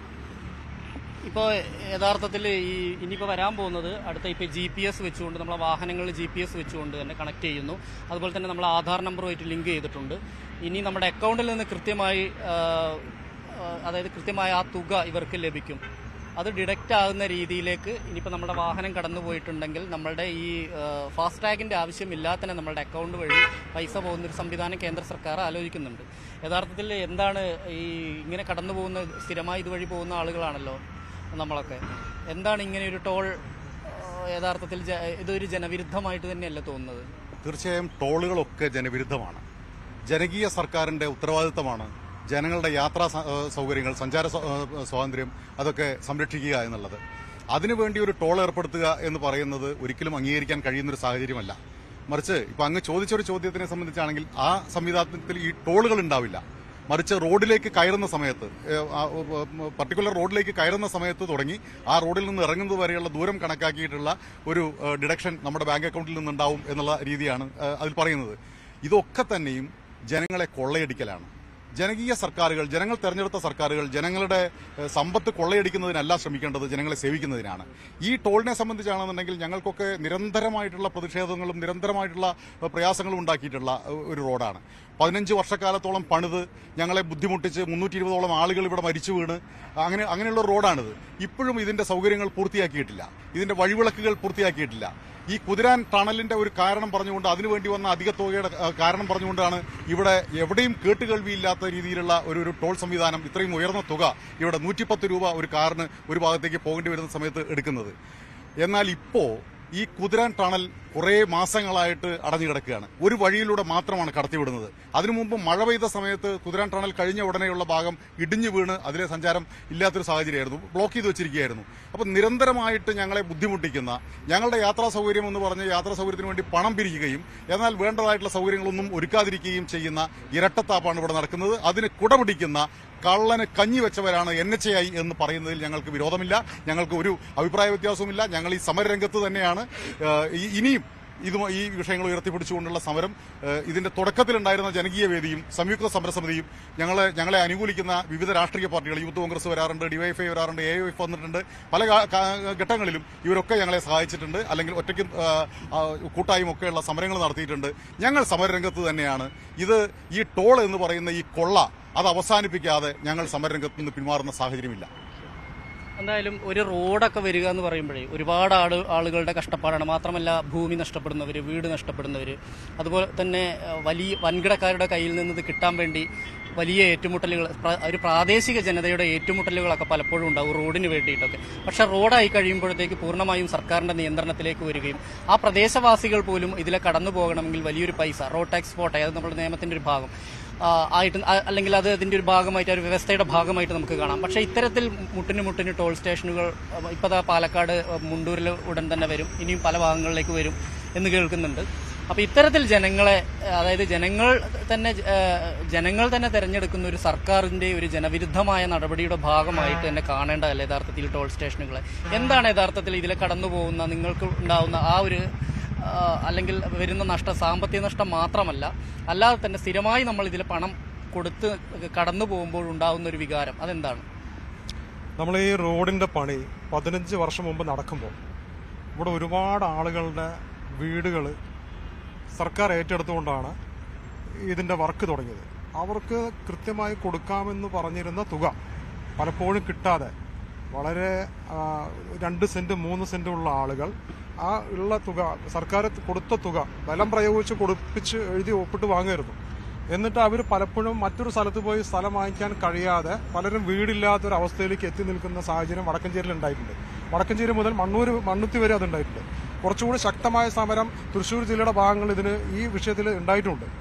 ഇപ്പോൾ യഥാർത്ഥത്തിൽ ഈ ഇനിയിപ്പോൾ വരാൻ പോകുന്നത് അടുത്ത ഇപ്പോൾ ജി പി എസ് വെച്ചുകൊണ്ട് നമ്മളെ വാഹനങ്ങളിൽ ജി പി എസ് വെച്ചുകൊണ്ട് തന്നെ കണക്ട് ചെയ്യുന്നു അതുപോലെ തന്നെ നമ്മൾ ആധാർ നമ്പറുമായിട്ട് ലിങ്ക് ചെയ്തിട്ടുണ്ട് ഇനി നമ്മുടെ അക്കൗണ്ടിൽ നിന്ന് കൃത്യമായി ആ, ആ, അതായത് കൃത്യമായ ആ തുക ഇവർക്ക് ലഭിക്കും അത് ഡിഡക്റ്റ് ആകുന്ന രീതിയിലേക്ക് ഇനിയിപ്പോൾ നമ്മുടെ വാഹനം കടന്നു പോയിട്ടുണ്ടെങ്കിൽ നമ്മളുടെ ഈ ഫാസ്ടാഗിൻ്റെ ആവശ്യമില്ലാതെ തന്നെ നമ്മളുടെ അക്കൗണ്ട് വഴി പൈസ പോകുന്നൊരു സംവിധാനം കേന്ദ്ര സർക്കാർ ആലോചിക്കുന്നുണ്ട് യഥാർത്ഥത്തിൽ എന്താണ് ഈ ഇങ്ങനെ കടന്നു പോകുന്ന സ്ഥിരമായി ഇതുവഴി പോകുന്ന ആളുകളാണല്ലോ നമ്മളൊക്കെ എന്താണ് ഇങ്ങനെ ഒരു ടോൾ ആ, യഥാർത്ഥത്തിൽ ജ- ഇതൊരു ജനവിരുദ്ധമായിട്ട് തന്നെയല്ല തോന്നുന്നത് തീർച്ചയായും ടോളുകളൊക്കെ ജനവിരുദ്ധമാണ് ജനകീയ സർക്കാരിന്റെ ഉത്തരവാദിത്തമാണ് ജനങ്ങളുടെ യാത്രാ സ- ഏഹ് സൗകര്യങ്ങൾ സഞ്ചാര സ്വാ- ഏഹ് സ്വാതന്ത്ര്യം അതൊക്കെ സംരക്ഷിക്കുക എന്നുള്ളത് അതിനുവേണ്ടി ഒരു ടോൾ ഏർപ്പെടുത്തുക എന്ന് പറയുന്നത് ഒരിക്കലും അംഗീകരിക്കാൻ കഴിയുന്നൊരു സാഹചര്യമല്ല മറിച്ച് ഇപ്പൊ അങ്ങ് ചോദിച്ചൊരു ചോദ്യത്തിനെ സംബന്ധിച്ചാണെങ്കിൽ ആ സംവിധാനത്തിൽ ഈ ടോളുകൾ ഉണ്ടാവില്ല മറിച്ച് റോഡിലേക്ക് കയറുന്ന സമയത്ത് ഏഹ്, ആ, ഉം, പർട്ടിക്കുലർ റോഡിലേക്ക് കയറുന്ന സമയത്ത് തുടങ്ങി ആ റോഡിൽ നിന്ന് ഇറങ്ങുന്നത് വരെയുള്ള ദൂരം കണക്കാക്കിയിട്ടുള്ള ഒരു ഏഹ്, ഡിഡക്ഷൻ നമ്മുടെ ബാങ്ക് അക്കൗണ്ടിൽ നിന്നുണ്ടാവും എന്നുള്ള രീതിയാണ് ഏഹ്, അതിൽ പറയുന്നത് ഇതൊക്കെ തന്നെയും ജനങ്ങളെ കൊള്ളയടിക്കലാണ് ജനകീയ സർക്കാരുകൾ ജനങ്ങൾ തെരഞ്ഞെടുത്ത സർക്കാരുകൾ ജനങ്ങളുടെ ഏഹ്, സമ്പത്ത് കൊള്ളയടിക്കുന്നതിനല്ല ശ്രമിക്കേണ്ടത് ജനങ്ങളെ സേവിക്കുന്നതിനാണ് ഈ ടോളിനെ സംബന്ധിച്ചാണെന്നുണ്ടെങ്കിൽ ഞങ്ങൾക്കൊക്കെ നിരന്തരമായിട്ടുള്ള പ്രതിഷേധങ്ങളും നിരന്തരമായിട്ടുള്ള ഏഹ്, പ്രയാസങ്ങളും ഉണ്ടാക്കിയിട്ടുള്ള ഏഹ്, ഒരു റോഡാണ് പതിനഞ്ച് വർഷക്കാലത്തോളം പണിത് ഞങ്ങളെ ബുദ്ധിമുട്ടിച്ച് മുന്നൂറ്റി ഇരുപതോളം ആളുകൾ ഇവിടെ മരിച്ചു വീണ് അങ്ങനെ അങ്ങനെയുള്ള ഒരു റോഡാണിത് ഇപ്പോഴും ഇതിന്റെ സൗകര്യങ്ങൾ പൂർത്തിയാക്കിയിട്ടില്ല ഇതിന്റെ വഴിവിളക്കുകൾ പൂർത്തിയാക്കിയിട്ടില്ല ഈ കുതിരാൻ ടണലിന്റെ ഒരു കാരണം പറഞ്ഞുകൊണ്ട് അതിനുവേണ്ടി വന്ന അധിക തുകയുടെ ആ, കാരണം പറഞ്ഞുകൊണ്ടാണ് ഇവിടെ എവിടെയും കേട്ടുകേൾവിയില്ലാത്ത രീതിയിലുള്ള ഒരു ഒരു ടോൾ സംവിധാനം ഇത്രയും ഉയർന്ന തുക ഇവിടെ നൂറ്റിപ്പത്ത് രൂപ ഒരു കാറിന് ഒരു ഭാഗത്തേക്ക് പോകേണ്ടി വരുന്ന സമയത്ത് എടുക്കുന്നത് എന്നാൽ ഇപ്പോ ഈ കുതിരാൻ ടണൽ കുറേ മാസങ്ങളായിട്ട് അടഞ്ഞു കിടക്കുകയാണ് ഒരു വഴിയിലൂടെ മാത്രമാണ് കടത്തിവിടുന്നത് അതിനു മുമ്പ് മഴ പെയ്ത സമയത്ത് കുതിരാൻ ടണൽ കഴിഞ്ഞ ഉടനെയുള്ള ഭാഗം ഇടിഞ്ഞു വീണ് അതിലെ സഞ്ചാരം ഇല്ലാത്തൊരു സാഹചര്യമായിരുന്നു ബ്ലോക്ക് ചെയ്ത് വെച്ചിരിക്കുകയായിരുന്നു അപ്പം നിരന്തരമായിട്ട് ഞങ്ങളെ ബുദ്ധിമുട്ടിക്കുന്ന ഞങ്ങളുടെ യാത്രാ സൗകര്യം എന്ന് പറഞ്ഞ് യാത്രാ സൗകര്യത്തിന് വേണ്ടി പണം പിരിക്കുകയും എന്നാൽ വേണ്ടതായിട്ടുള്ള സൗകര്യങ്ങളൊന്നും ഒരുക്കാതിരിക്കുകയും ചെയ്യുന്ന ഇരട്ടത്താപ്പാണ് ഇവിടെ നടക്കുന്നത് അതിന് കുടപിടിക്കുന്ന കള്ളന് കഞ്ഞി വെച്ചവരാണ് എൻ എച്ച് ഐ എന്ന് പറയുന്നതിൽ ഞങ്ങൾക്ക് വിരോധമില്ല ഞങ്ങൾക്ക് ഒരു അഭിപ്രായ വ്യത്യാസവുമില്ല ഞങ്ങൾ ഈ സമരരംഗത്ത് തന്നെയാണ് ഏഹ്, ഈ- ഇനിയും ഇത് ഈ വിഷയങ്ങൾ ഉയർത്തിപ്പിടിച്ചുകൊണ്ടുള്ള സമരം ഏഹ്, ഇതിന്റെ തുടക്കത്തിലുണ്ടായിരുന്ന ജനകീയ വേദിയും സംയുക്ത സമരസമിതിയും ഞങ്ങളെ ഞങ്ങളെ അനുകൂലിക്കുന്ന വിവിധ രാഷ്ട്രീയ പാർട്ടികൾ യൂത്ത് കോൺഗ്രസ് വരാറുണ്ട് ഡിവൈഎഫ്ഐ വരാറുണ്ട് എ എഫ് വന്നിട്ടുണ്ട് പല കാ- കാ- ഘട്ടങ്ങളിലും ഇവരൊക്കെ ഞങ്ങളെ സഹായിച്ചിട്ടുണ്ട് അല്ലെങ്കിൽ ഒറ്റയ്ക്കും ആ, ആ, കൂട്ടായും ഒക്കെയുള്ള സമരങ്ങൾ നടത്തിയിട്ടുണ്ട് ഞങ്ങൾ സമരരംഗത്ത് തന്നെയാണ് ഇത് ഈ ടോൾ എന്ന് പറയുന്ന ഈ കൊള്ള അത് അവസാനിപ്പിക്കാതെ ഞങ്ങൾ സമരരംഗത്ത് നിന്ന് പിന്മാറുന്ന സാഹചര്യമില്ല എന്തായാലും ഒരു റോഡൊക്കെ വരിക എന്ന് പറയുമ്പോഴേ ഒരുപാട് ആള് ആളുകളുടെ കഷ്ടപ്പാടാണ് മാത്രമല്ല ഭൂമി നഷ്ടപ്പെടുന്നവർ വീട് നഷ്ടപ്പെടുന്നവർ അതുപോലെ തന്നെ അഹ്, വലിയ വൻകിടക്കാരുടെ കയ്യിൽ നിന്ന് ഇത് കിട്ടാൻ വേണ്ടി വലിയ ഏറ്റുമുട്ടലുകൾ പ്ര- ഒരു പ്രാദേശിക ജനതയുടെ ഏറ്റുമുട്ടലുകളൊക്കെ പലപ്പോഴും ഉണ്ടാവും റോഡിന് വേണ്ടിയിട്ടൊക്കെ പക്ഷെ റോഡായി കഴിയുമ്പോഴത്തേക്ക് പൂർണ്ണമായും സർക്കാരിന്റെ നിയന്ത്രണത്തിലേക്ക് വരികയും ആ പ്രദേശവാസികൾ പോലും ഇതിലെ കടന്നു പോകണമെങ്കിൽ വലിയൊരു പൈസ റോഡ് ടാക്സ് പോട്ടെ അത് നമ്മുടെ നിയമത്തിന്റെ ഒരു ഭാഗം ആ, ആയിട്ട് ആ- അല്ലെങ്കിൽ അത് അതിന്റെ ഒരു ഭാഗമായിട്ട് ആ ഒരു വ്യവസ്ഥയുടെ ഭാഗമായിട്ട് നമുക്ക് കാണാം പക്ഷേ ഇത്തരത്തിൽ മുട്ടിന് മുട്ടിന് ടോൾ സ്റ്റേഷനുകൾ ഇപ്പോൾ ദാ പാലക്കാട് മുണ്ടൂരിൽ ഉടൻ തന്നെ വരും ഇനിയും പല ഭാഗങ്ങളിലേക്ക് വരും എന്ന് കേൾക്കുന്നുണ്ട് അപ്പോൾ ഇത്തരത്തിൽ ജനങ്ങളെ അതായത് ജനങ്ങൾ തന്നെ ആ, ജനങ്ങൾ തന്നെ തിരഞ്ഞെടുക്കുന്ന ഒരു സർക്കാരിന്റെ ഒരു ജനവിരുദ്ധമായ നടപടിയുടെ ഭാഗമായിട്ട് തന്നെ കാണേണ്ടതല്ല യഥാർത്ഥത്തിൽ ടോൾ സ്റ്റേഷനുകളെ എന്താണ് യഥാർത്ഥത്തിൽ ഇതിലെ കടന്നു പോകുന്ന നിങ്ങൾക്ക് ഉണ്ടാവുന്ന ആ ഒരു ആ, അല്ലെങ്കിൽ വരുന്ന നഷ്ടം സാമ്പത്തിക നഷ്ടം മാത്രമല്ല അല്ലാതെ തന്നെ സ്ഥിരമായി നമ്മൾ ഇതിൽ പണം കൊടുത്ത് കടന്നു പോകുമ്പോൾ ഉണ്ടാവുന്ന ഒരു വികാരം അതെന്താണ് നമ്മൾ ഈ റോഡിന്റെ പണി പതിനഞ്ച് വർഷം മുമ്പ് നടക്കുമ്പോൾ ഇവിടെ ഒരുപാട് ആളുകളുടെ വീടുകൾ സർക്കാർ ഏറ്റെടുത്തുകൊണ്ടാണ് ഇതിന്റെ വർക്ക് തുടങ്ങിയത് അവർക്ക് കൃത്യമായി കൊടുക്കാമെന്ന് പറഞ്ഞിരുന്ന തുക പലപ്പോഴും കിട്ടാതെ വളരെ ആ, രണ്ട് സെന്റ് മൂന്ന് സെന്റ് ഉള്ള ആളുകൾ ആ ഉള്ള തുക സർക്കാർ കൊടുത്ത തുക ബലം പ്രയോഗിച്ച് കൊടുപ്പിച്ച് എഴുതി ഒപ്പിട്ട് വാങ്ങുമായിരുന്നു എന്നിട്ട് അവർ പലപ്പോഴും മറ്റൊരു സ്ഥലത്ത് പോയി സ്ഥലം വാങ്ങിക്കാൻ കഴിയാതെ പലരും വീടില്ലാത്ത ഒരു അവസ്ഥയിലേക്ക് എത്തി നിൽക്കുന്ന സാഹചര്യം വടക്കഞ്ചേരിയിൽ ഉണ്ടായിട്ടുണ്ട് വടക്കഞ്ചേരി മുതൽ മണ്ണൂർ മണ്ണുത്തി വരെ അതുണ്ടായിട്ടുണ്ട് കുറച്ചുകൂടി ശക്തമായ സമരം തൃശ്ശൂർ ജില്ലയുടെ ഭാഗങ്ങൾ ഇതിന് ഈ വിഷയത്തിൽ ഉണ്ടായിട്ടുണ്ട്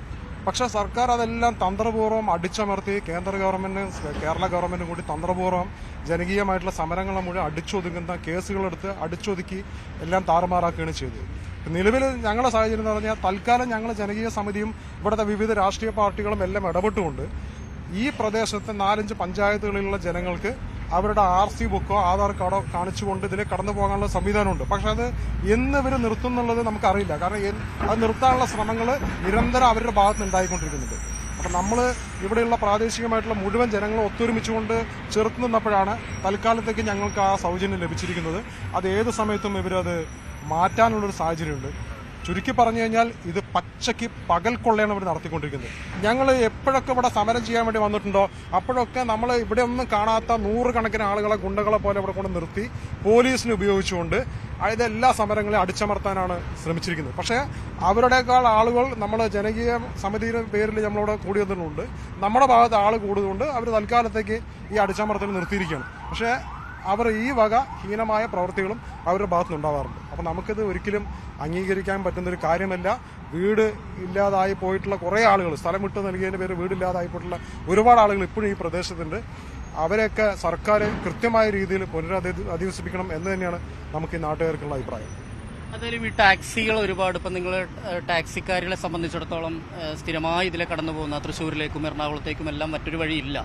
പക്ഷേ സർക്കാർ അതെല്ലാം തന്ത്രപൂർവ്വം അടിച്ചമർത്തി കേന്ദ്ര ഗവൺമെന്റും കേരള ഗവൺമെന്റും കൂടി തന്ത്രപൂർവ്വം ജനകീയമായിട്ടുള്ള സമരങ്ങളെ മുഴുവൻ അടിച്ചൊതുങ്ങുന്ന കേസുകളെടുത്ത് അടിച്ചൊതുക്കി എല്ലാം താറുമാറാക്കുകയാണ് ചെയ്തത് നിലവിൽ ഞങ്ങളുടെ സാഹചര്യം എന്ന് പറഞ്ഞാൽ തൽക്കാലം ഞങ്ങൾ ജനകീയ സമിതിയും ഇവിടുത്തെ വിവിധ രാഷ്ട്രീയ പാർട്ടികളും എല്ലാം ഇടപെട്ടുകൊണ്ട് ഈ പ്രദേശത്തെ നാലഞ്ച് പഞ്ചായത്തുകളിലുള്ള ജനങ്ങൾക്ക് അവരുടെ ആർ സി ബുക്കോ ആധാർ കാർഡോ കാണിച്ചുകൊണ്ട് ഇതിൽ കടന്നു പോകാനുള്ള സംവിധാനമുണ്ട് പക്ഷെ അത് എന്ന് ഇവർ നിർത്തും എന്നുള്ളത് നമുക്കറിയില്ല കാരണം എൻ- അത് നിർത്താനുള്ള ശ്രമങ്ങൾ നിരന്തരം അവരുടെ ഭാഗത്ത് നിന്ന് ഉണ്ടായിക്കൊണ്ടിരിക്കുന്നുണ്ട് അപ്പം നമ്മൾ ഇവിടെയുള്ള പ്രാദേശികമായിട്ടുള്ള മുഴുവൻ ജനങ്ങളും ഒത്തൊരുമിച്ചുകൊണ്ട് ചെറുത്തു നിന്നപ്പോഴാണ് തൽക്കാലത്തേക്ക് ഞങ്ങൾക്ക് ആ സൗജന്യം ലഭിച്ചിരിക്കുന്നത് അത് ഏത് സമയത്തും ഇവരത് മാറ്റാനുള്ളൊരു സാഹചര്യമുണ്ട് ചുരുക്കി പറഞ്ഞു കഴിഞ്ഞാൽ ഇത് പച്ചയ്ക്ക് പകൽ കൊള്ളയാണ് ഇവർ നടത്തിക്കൊണ്ടിരിക്കുന്നത് ഞങ്ങൾ എപ്പോഴൊക്കെ ഇവിടെ സമരം ചെയ്യാൻ വേണ്ടി വന്നിട്ടുണ്ടോ അപ്പോഴൊക്കെ നമ്മൾ ഇവിടെ ഒന്നും കാണാത്ത നൂറുകണക്കിന് ആളുകളെ ഗുണ്ടകളെ പോലെ ഇവിടെ കൊണ്ട് നിർത്തി പോലീസിനെ ഉപയോഗിച്ചുകൊണ്ട് അതായത് എല്ലാ സമരങ്ങളെയും അടിച്ചമർത്താനാണ് ശ്രമിച്ചിരിക്കുന്നത് പക്ഷേ അവരുടേക്കാൾ ആളുകൾ നമ്മൾ ജനകീയ സമിതിയുടെ പേരിൽ നമ്മളിവിടെ കൂടി വന്നിട്ടുണ്ട് നമ്മുടെ ഭാഗത്ത് ആൾ കൂടുതലുണ്ട് അവർ തൽക്കാലത്തേക്ക് ഈ അടിച്ചമർത്തൽ നിർത്തിയിരിക്കുകയാണ് പക്ഷേ അവർ ഈ വക ഹീനമായ പ്രവൃത്തികളും അവരുടെ ഭാഗത്തുനിന്ന് ഉണ്ടാവാറുണ്ട് അപ്പം നമുക്കിത് ഒരിക്കലും അംഗീകരിക്കാൻ പറ്റുന്ന ഒരു കാര്യമല്ല വീട് ഇല്ലാതായി പോയിട്ടുള്ള കുറേ ആളുകൾ സ്ഥലം വിട്ട് നൽകിയതിന്റെ പേര് വീടില്ലാതായി പോയിട്ടുള്ള ഒരുപാട് ആളുകൾ ഇപ്പോഴും ഈ പ്രദേശത്തുണ്ട് അവരെയൊക്കെ സർക്കാർ കൃത്യമായ രീതിയിൽ പുനരധി അധിവസിപ്പിക്കണം എന്ന് തന്നെയാണ് നമുക്ക് ഈ നാട്ടുകാർക്കുള്ള അഭിപ്രായം അതായാലും ഈ ടാക്സികൾ ഒരുപാട് ഇപ്പം നിങ്ങൾ ടാക്സിക്കാരികളെ സംബന്ധിച്ചിടത്തോളം ഏഹ്, സ്ഥിരമായി ഇതിലെ കടന്നു പോകുന്ന തൃശ്ശൂരിലേക്കും എറണാകുളത്തേക്കും എല്ലാം മറ്റൊരു വഴിയില്ല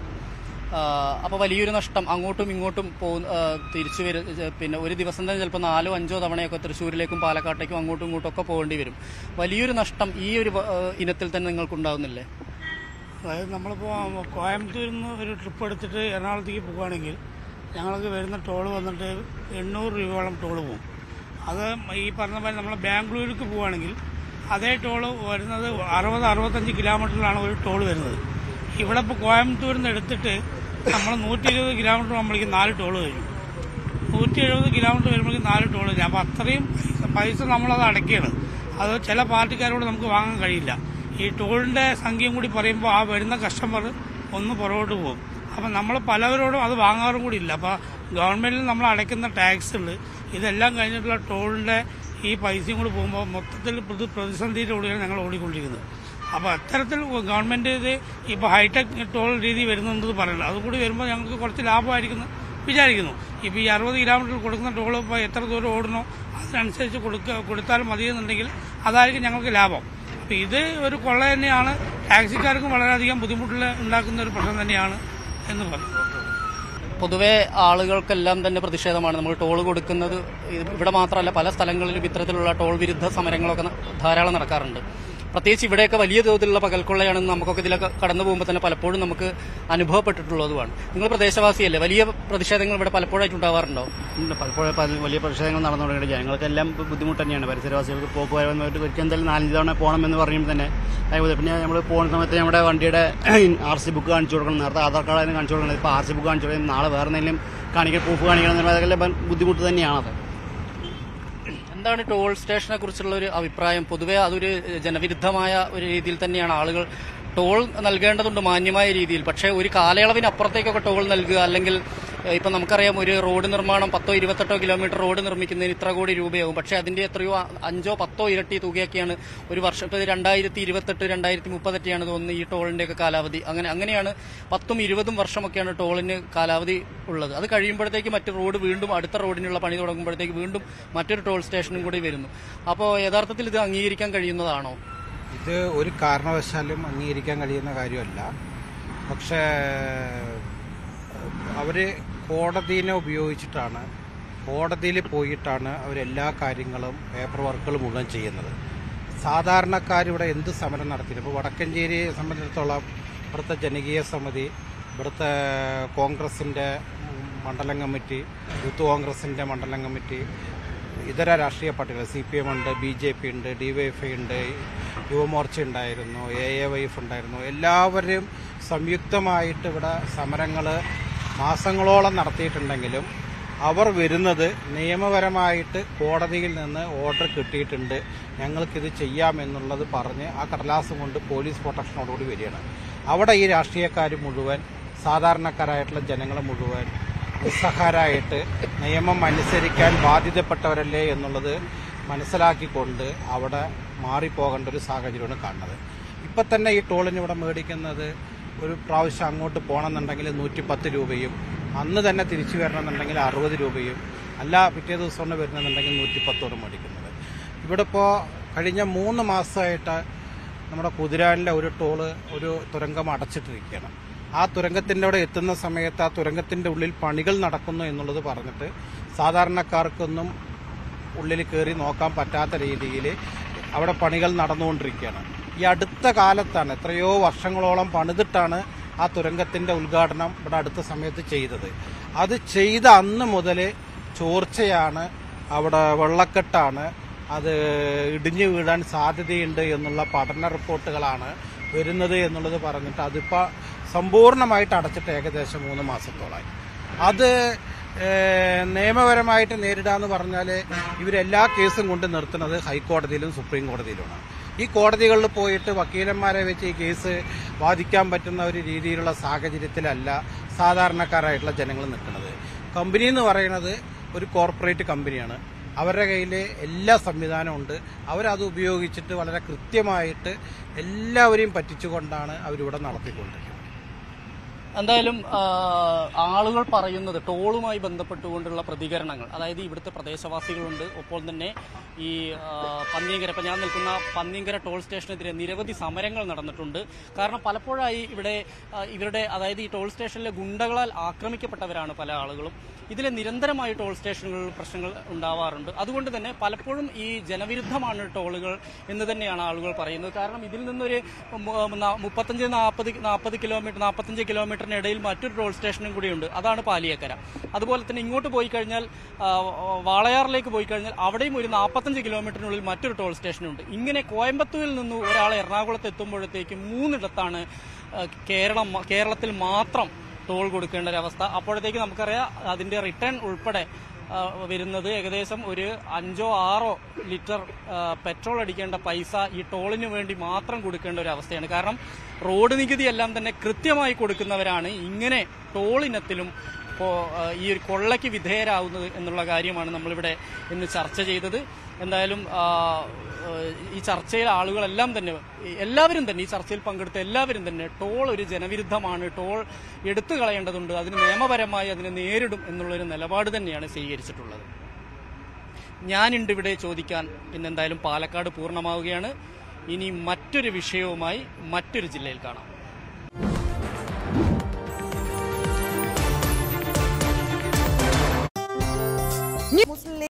അപ്പോൾ വലിയൊരു നഷ്ടം അങ്ങോട്ടും ഇങ്ങോട്ടും പോകുന്ന തിരിച്ചു വരും പിന്നെ ഒരു ദിവസം തന്നെ ചിലപ്പോൾ നാലോ അഞ്ചോ തവണയൊക്കെ തൃശ്ശൂരിലേക്കും പാലക്കാട്ടേക്കും അങ്ങോട്ടും ഇങ്ങോട്ടും ഒക്കെ പോകേണ്ടി വരും വലിയൊരു നഷ്ടം ഈ ഒരു ഏഹ്, ഇനത്തിൽ തന്നെ നിങ്ങൾക്കുണ്ടാകുന്നില്ലേ അതായത് നമ്മളിപ്പോൾ കോയമ്പത്തൂരിൽ നിന്ന് ഒരു ട്രിപ്പ് എടുത്തിട്ട് എറണാകുളത്തേക്ക് പോവുകയാണെങ്കിൽ ഞങ്ങൾക്ക് വരുന്ന ടോള് വന്നിട്ട് എണ്ണൂറ് രൂപയോളം ടോള് പോകും അത് ഈ പറഞ്ഞ പോലെ നമ്മൾ ബാംഗ്ലൂർക്ക് പോവുകയാണെങ്കിൽ അതേ ടോള് വരുന്നത് അറുപത് അറുപത്തഞ്ച് കിലോമീറ്ററിലാണ് ഒരു ടോള് വരുന്നത് ഇവിടെ ഇപ്പോൾ കോയമ്പത്തൂരിൽ നിന്ന് എടുത്തിട്ട് നമ്മൾ നൂറ്റി ഇരുപത് കിലോമീറ്റർ നമ്മളേക്ക് നാല് ടോള് വരും നൂറ്റി എഴുപത് കിലോമീറ്റർ വരുമ്പോഴേക്കും നാല് ടോൾ വരും അപ്പോൾ അത്രയും പൈസ- പൈസ നമ്മളത് അടയ്ക്കുകയാണ് അത് ചില പാർട്ടിക്കാരോട് നമുക്ക് വാങ്ങാൻ കഴിയില്ല ഈ ടോളിന്റെ സംഖ്യയും കൂടി പറയുമ്പോൾ ആ വരുന്ന കസ്റ്റമർ ഒന്ന് പുറകോട്ട് പോകും അപ്പം നമ്മൾ പലവരോടും അത് വാങ്ങാറും കൂടി ഇല്ല അപ്പോൾ ഗവൺമെന്റിൽ നമ്മൾ അടയ്ക്കുന്ന ടാക്സുകൾ ഇതെല്ലാം കഴിഞ്ഞിട്ടുള്ള ടോളിന്റെ ഈ പൈസയും കൂടി പോകുമ്പോൾ മൊത്തത്തിൽ പ്രതി പ്രതിസന്ധിയുടെ കൂടിയാണ് ഞങ്ങൾ ഓടിക്കൊണ്ടിരിക്കുന്നത് അപ്പോൾ അത്തരത്തിൽ ഗവൺമെന്റ് ഇത് ഇപ്പോൾ ഹൈടെക് ടോൾ രീതി വരുന്നുണ്ടെന്ന് പറയുന്നത് അതും കൂടി വരുമ്പോൾ ഞങ്ങൾക്ക് കുറച്ച് ലാഭമായിരിക്കുന്നു വിചാരിക്കുന്നു ഇപ്പോൾ ഈ അറുപത് കിലോമീറ്റർ കൊടുക്കുന്ന ടോൾ ഇപ്പോൾ എത്ര ദൂരം ഓടണോ അതിനനുസരിച്ച് കൊടുക്കുക കൊടുത്താൽ മതിയെന്നുണ്ടെങ്കിൽ അതായിരിക്കും ഞങ്ങൾക്ക് ലാഭം അപ്പോൾ ഇത് ഒരു കൊള്ള തന്നെയാണ് ടാക്സിക്കാർക്കും വളരെയധികം ബുദ്ധിമുട്ടുള്ള ഉണ്ടാക്കുന്ന ഒരു പ്രശ്നം തന്നെയാണ് എന്ന് പറയും പൊതുവെ ആളുകൾക്കെല്ലാം തന്നെ പ്രതിഷേധമാണ് നമ്മൾ ടോൾ കൊടുക്കുന്നത് ഇത് ഇവിടെ മാത്രമല്ല പല സ്ഥലങ്ങളിലും ഇത്തരത്തിലുള്ള ടോൾ വിരുദ്ധ സമരങ്ങളൊക്കെ ന- ധാരാളം നടക്കാറുണ്ട് പ്രത്യേകിച്ച് ഇവിടെയൊക്കെ വലിയ തോതിലുള്ള പകൽക്കൊള്ളയാണെന്ന് നമുക്കൊക്കെ ഇതിലൊക്കെ കടന്നു പോകുമ്പോൾ തന്നെ പലപ്പോഴും നമുക്ക് അനുഭവപ്പെട്ടിട്ടുള്ളതുമാണ് നിങ്ങൾ പ്രദേശവാസിയല്ലേ വലിയ പ്രതിഷേധങ്ങൾ ഇവിടെ പലപ്പോഴായിട്ട് ഉണ്ടാവാറുണ്ടോ ഉണ്ട്. പലപ്പോഴും പല വലിയ പ്രതിഷേധങ്ങൾ നടന്നുകൊണ്ടിരിക്കുന്നത് ജനങ്ങൾക്കെല്ലാം ബുദ്ധിമുട്ട് തന്നെയാണ് പരിസരവാസികൾക്ക് പോക്ക് വരവന്നവർക്ക് ഒരിക്കൽ എന്തായാലും നാലഞ്ച് തവണ പോകണമെന്ന് പറയുമ്പോൾ തന്നെ അതുപോലെ പിന്നെ നമ്മൾ പോകുന്ന സമയത്ത് നമ്മുടെ വണ്ടിയുടെ ആർ സി ബുക്ക് കാണിച്ചു കൊടുക്കണം നേരത്തെ ആധാർ കാർഡ് ആയാലും കാണിച്ചു കൊടുക്കണം ഇപ്പോൾ ആർ സി ബുക്ക് കാണിച്ചു കൊടുക്കണം നാളെ വേറെ എന്തെങ്കിലും കാണിക്കാൻ പ്രൂഫ് കാണിക്കണം എന്നുള്ള അതൊക്കെ ബുദ്ധിമുട്ട് തന്നെയാണത് എന്താണ് ടോൾ സ്റ്റേഷനെ കുറിച്ചുള്ള ഒരു അഭിപ്രായം പൊതുവെ അതൊരു ജനവിരുദ്ധമായ ഒരു രീതിയിൽ തന്നെയാണ് ആളുകൾ ടോൾ നൽകേണ്ടതുണ്ട് മാന്യമായ രീതിയിൽ പക്ഷേ ഒരു കാലയളവിന് അപ്പുറത്തേക്കൊക്കെ ടോൾ നൽകുക അല്ലെങ്കിൽ ഏഹ്, ഇപ്പം നമുക്കറിയാം ഒരു റോഡ് നിർമ്മാണം പത്തോ ഇരുപത്തെട്ടോ കിലോമീറ്റർ റോഡ് നിർമ്മിക്കുന്നതിന് ഇത്ര കോടി രൂപയാവും പക്ഷേ അതിന്റെ എത്രയോ അ- അഞ്ചോ പത്തോ ഇരട്ടി തുകയൊക്കെയാണ് ഒരു വർഷം ഇപ്പോൾ രണ്ടായിരത്തി ഇരുപത്തെട്ട് രണ്ടായിരത്തി മുപ്പത്തെട്ടിയാണ് തോന്നുന്നത് ഈ ടോളിന്റെ ഒക്കെ കാലാവധി അങ്ങനെ അങ്ങനെയാണ് പത്തും ഇരുപതും വർഷമൊക്കെയാണ് ടോളിന് കാലാവധി ഉള്ളത് അത് കഴിയുമ്പോഴത്തേക്ക് മറ്റു റോഡ് വീണ്ടും അടുത്ത റോഡിനുള്ള പണി തുടങ്ങുമ്പോഴത്തേക്ക് വീണ്ടും മറ്റൊരു ടോൾ സ്റ്റേഷനും കൂടി വരുന്നു അപ്പോൾ യഥാർത്ഥത്തിൽ ഇത് അംഗീകരിക്കാൻ കഴിയുന്നതാണോ ഇത് ഒരു കാരണവശാലും അംഗീകരിക്കാൻ കഴിയുന്ന കാര്യമല്ല പക്ഷേ അവർ കോടതിനെ ഉപയോഗിച്ചിട്ടാണ് കോടതിയിൽ പോയിട്ടാണ് അവരെല്ലാ കാര്യങ്ങളും പേപ്പർ വർക്കുകൾ മുഴുവൻ ചെയ്യുന്നത് സാധാരണക്കാരിവിടെ എന്ത് സമരം നടത്തിയിട്ട് ഇപ്പോൾ വടക്കഞ്ചേരിയെ സംബന്ധിച്ചിടത്തോളം ഇവിടുത്തെ ജനകീയ സമിതി ഇവിടുത്തെ കോൺഗ്രസിൻ്റെ മണ്ഡലം കമ്മിറ്റി യൂത്ത് കോൺഗ്രസിൻ്റെ മണ്ഡലം കമ്മിറ്റി ഇതര രാഷ്ട്രീയ പാർട്ടികൾ സി പി എം ഉണ്ട് ബി ജെ പി ഉണ്ട് ഡി വൈ എഫ് ഐ ഉണ്ട് യുവമോർച്ച ഉണ്ടായിരുന്നു എ എ വൈ എഫ് ഉണ്ടായിരുന്നു എല്ലാവരും സംയുക്തമായിട്ട് ഇവിടെ സമരങ്ങൾ മാസങ്ങളോളം നടത്തിയിട്ടുണ്ടെങ്കിലും അവർ വരുന്നത് നിയമപരമായിട്ട് കോടതിയിൽ നിന്ന് ഓർഡർ കിട്ടിയിട്ടുണ്ട് ഞങ്ങൾക്കിത് ചെയ്യാമെന്നുള്ളത് പറഞ്ഞ് ആ കടലാസ് കൊണ്ട് പോലീസ് പ്രൊട്ടക്ഷനോടുകൂടി വരികയാണ് അവിടെ ഈ രാഷ്ട്രീയക്കാർ മുഴുവൻ സാധാരണക്കാരായിട്ടുള്ള ജനങ്ങൾ മുഴുവൻ നിസ്സഹാരായിട്ട് നിയമം അനുസരിക്കാൻ ബാധ്യതപ്പെട്ടവരല്ലേ എന്നുള്ളത് മനസ്സിലാക്കിക്കൊണ്ട് അവിടെ മാറിപ്പോകേണ്ട ഒരു സാഹചര്യമാണ് കാണുന്നത് ഇപ്പം തന്നെ ഈ ടോളിന് ഇവിടെ മേടിക്കുന്നത് ഒരു പ്രാവശ്യം അങ്ങോട്ട് പോകണമെന്നുണ്ടെങ്കിൽ നൂറ്റി പത്ത് രൂപയും അന്ന് തന്നെ തിരിച്ചു വരണമെന്നുണ്ടെങ്കിൽ അറുപത് രൂപയും അല്ല പിറ്റേ ദിവസമാണ് വരുന്നതെന്നുണ്ടെങ്കിൽ നൂറ്റി പത്തോട് മേടിക്കുന്നത് ഇവിടെ ഇപ്പോൾ കഴിഞ്ഞ മൂന്ന് മാസമായിട്ട് നമ്മുടെ കുതിരാനിലെ ഒരു ടോള് ഒരു തുരങ്കം അടച്ചിട്ടിരിക്കുകയാണ് ആ തുരങ്കത്തിൻ്റെ അവിടെ എത്തുന്ന സമയത്ത് ആ തുരങ്കത്തിൻ്റെ ഉള്ളിൽ പണികൾ നടക്കുന്നു എന്നുള്ളത് പറഞ്ഞിട്ട് സാധാരണക്കാർക്കൊന്നും ഉള്ളിൽ കയറി നോക്കാൻ പറ്റാത്ത രീതിയിൽ അവിടെ പണികൾ നടന്നുകൊണ്ടിരിക്കുകയാണ് ഈ അടുത്ത കാലത്താണ് എത്രയോ വർഷങ്ങളോളം പണിതിട്ടാണ് ആ തുരങ്കത്തിൻ്റെ ഉദ്ഘാടനം ഇവിടെ അടുത്ത സമയത്ത് ചെയ്തത് അത് ചെയ്ത അന്ന് മുതൽ ചോർച്ചയാണ് അവിടെ വെള്ളക്കെട്ടാണ് അത് ഇടിഞ്ഞു വീഴാൻ സാധ്യതയുണ്ട് എന്നുള്ള പഠന റിപ്പോർട്ടുകളാണ് വരുന്നത് എന്നുള്ളത് പറഞ്ഞിട്ട് അതിപ്പോൾ സമ്പൂർണ്ണമായിട്ട് അടച്ചിട്ട് ഏകദേശം മൂന്ന് മാസത്തോളമായി അത് ഏഹ്, നിയമപരമായിട്ട് നേരിടാന്ന് പറഞ്ഞാൽ ഇവരെല്ലാ കേസും കൊണ്ട് നിർത്തുന്നത് ഹൈക്കോടതിയിലും സുപ്രീം കോടതിയിലുമാണ് ഈ കോടതികളിൽ പോയിട്ട് വക്കീലന്മാരെ വെച്ച് ഈ കേസ് വാദിക്കാൻ പറ്റുന്ന ഒരു രീതിയിലുള്ള സാഹചര്യത്തിലല്ല സാധാരണക്കാരായിട്ടുള്ള ജനങ്ങൾ നിൽക്കുന്നത് കമ്പനി എന്ന് പറയുന്നത് ഒരു കോർപ്പറേറ്റ് കമ്പനിയാണ് അവരുടെ കയ്യിൽ എല്ലാ സംവിധാനവും ഉണ്ട് അവരത് ഉപയോഗിച്ചിട്ട് വളരെ കൃത്യമായിട്ട് എല്ലാവരെയും പറ്റിച്ചുകൊണ്ടാണ് അവരിവിടെ നടത്തിക്കൊണ്ടിരിക്കുന്നത് എന്തായാലും ആ, ആളുകൾ പറയുന്നത് ടോളുമായി ബന്ധപ്പെട്ടുകൊണ്ടുള്ള പ്രതികരണങ്ങൾ അതായത് ഇവിടുത്തെ പ്രദേശവാസികളുണ്ട് ഒപ്പം തന്നെ ഈ ആ, പന്നിയങ്കര ഇപ്പം ഞാൻ നിൽക്കുന്ന പന്നിയങ്കര ടോൾ സ്റ്റേഷനെതിരെ നിരവധി സമരങ്ങൾ നടന്നിട്ടുണ്ട് കാരണം പലപ്പോഴായി ഇവിടെ ആ, ഇവരുടെ അതായത് ഈ ടോൾ സ്റ്റേഷനിലെ ഗുണ്ടകളാൽ ആക്രമിക്കപ്പെട്ടവരാണ് പല ആളുകളും ഇതിലെ നിരന്തരമായി ടോൾ സ്റ്റേഷനുകളിൽ പ്രശ്നങ്ങൾ ഉണ്ടാവാറുണ്ട് അതുകൊണ്ട് തന്നെ പലപ്പോഴും ഈ ജനവിരുദ്ധമാണ് ടോളുകൾ എന്ന് തന്നെയാണ് ആളുകൾ പറയുന്നത് കാരണം ഇതിൽ നിന്നൊരു മു- ന- മുപ്പത്തഞ്ച് നാൽപ്പത് നാൽപ്പത് കിലോമീറ്റർ നാൽപ്പത്തഞ്ച് കിലോമീറ്ററിനിടയിൽ മറ്റൊരു ടോൾ സ്റ്റേഷനും കൂടിയുണ്ട് അതാണ് പാലിയേക്കര അതുപോലെ തന്നെ ഇങ്ങോട്ട് പോയി കഴിഞ്ഞാൽ ആ, വാളയാറിലേക്ക് പോയി കഴിഞ്ഞാൽ അവിടെയും ഒരു നാൽപ്പത്തഞ്ച് കിലോമീറ്ററിനുള്ളിൽ മറ്റൊരു ടോൾ സ്റ്റേഷനുണ്ട് ഇങ്ങനെ കോയമ്പത്തൂരിൽ നിന്ന് ഒരാൾ എറണാകുളത്ത് എത്തുമ്പോഴത്തേക്ക് മൂന്നിടത്താണ് ആ, കേരളം കേരളത്തിൽ മാത്രം ടോൾ കൊടുക്കേണ്ട ഒരവസ്ഥ അപ്പോഴത്തേക്ക് നമുക്കറിയാം അതിന്റെ റിട്ടേൺ ഉൾപ്പെടെ ആ, വരുന്നത് ഏകദേശം ഒരു അഞ്ചോ ആറോ ലിറ്റർ ആ, പെട്രോൾ അടിക്കേണ്ട പൈസ ഈ ടോളിന് വേണ്ടി മാത്രം കൊടുക്കേണ്ട ഒരു അവസ്ഥയാണ് കാരണം റോഡ് നികുതി എല്ലാം തന്നെ കൃത്യമായി കൊടുക്കുന്നവരാണ് ഇങ്ങനെ ടോൾ ഇനത്തിലും ഇപ്പോൾ ഈ ഒരു കൊള്ളയ്ക്ക് വിധേയരാകുന്നത് എന്നുള്ള കാര്യമാണ് നമ്മളിവിടെ ഇന്ന് ചർച്ച ചെയ്തത് എന്തായാലും ആ, ആ, ഈ ചർച്ചയിൽ ആളുകളെല്ലാം തന്നെ എല്ലാവരും തന്നെ ഈ ചർച്ചയിൽ പങ്കെടുത്ത എല്ലാവരും തന്നെ ടോൾ ഒരു ജനവിരുദ്ധമാണ് ടോൾ എടുത്തു കളയേണ്ടതുണ്ട് അതിന് നിയമപരമായി അതിനെ നേരിടും എന്നുള്ളൊരു നിലപാട് തന്നെയാണ് സ്വീകരിച്ചിട്ടുള്ളത് ഞാനുണ്ട് ഇവിടെ ചോദിക്കാൻ ഇന്നെന്തായാലും പാലക്കാട് പൂർണ്ണമാവുകയാണ് ഇനി മറ്റൊരു വിഷയവുമായി മറ്റൊരു ജില്ലയിൽ കാണാം മുസ്ലിം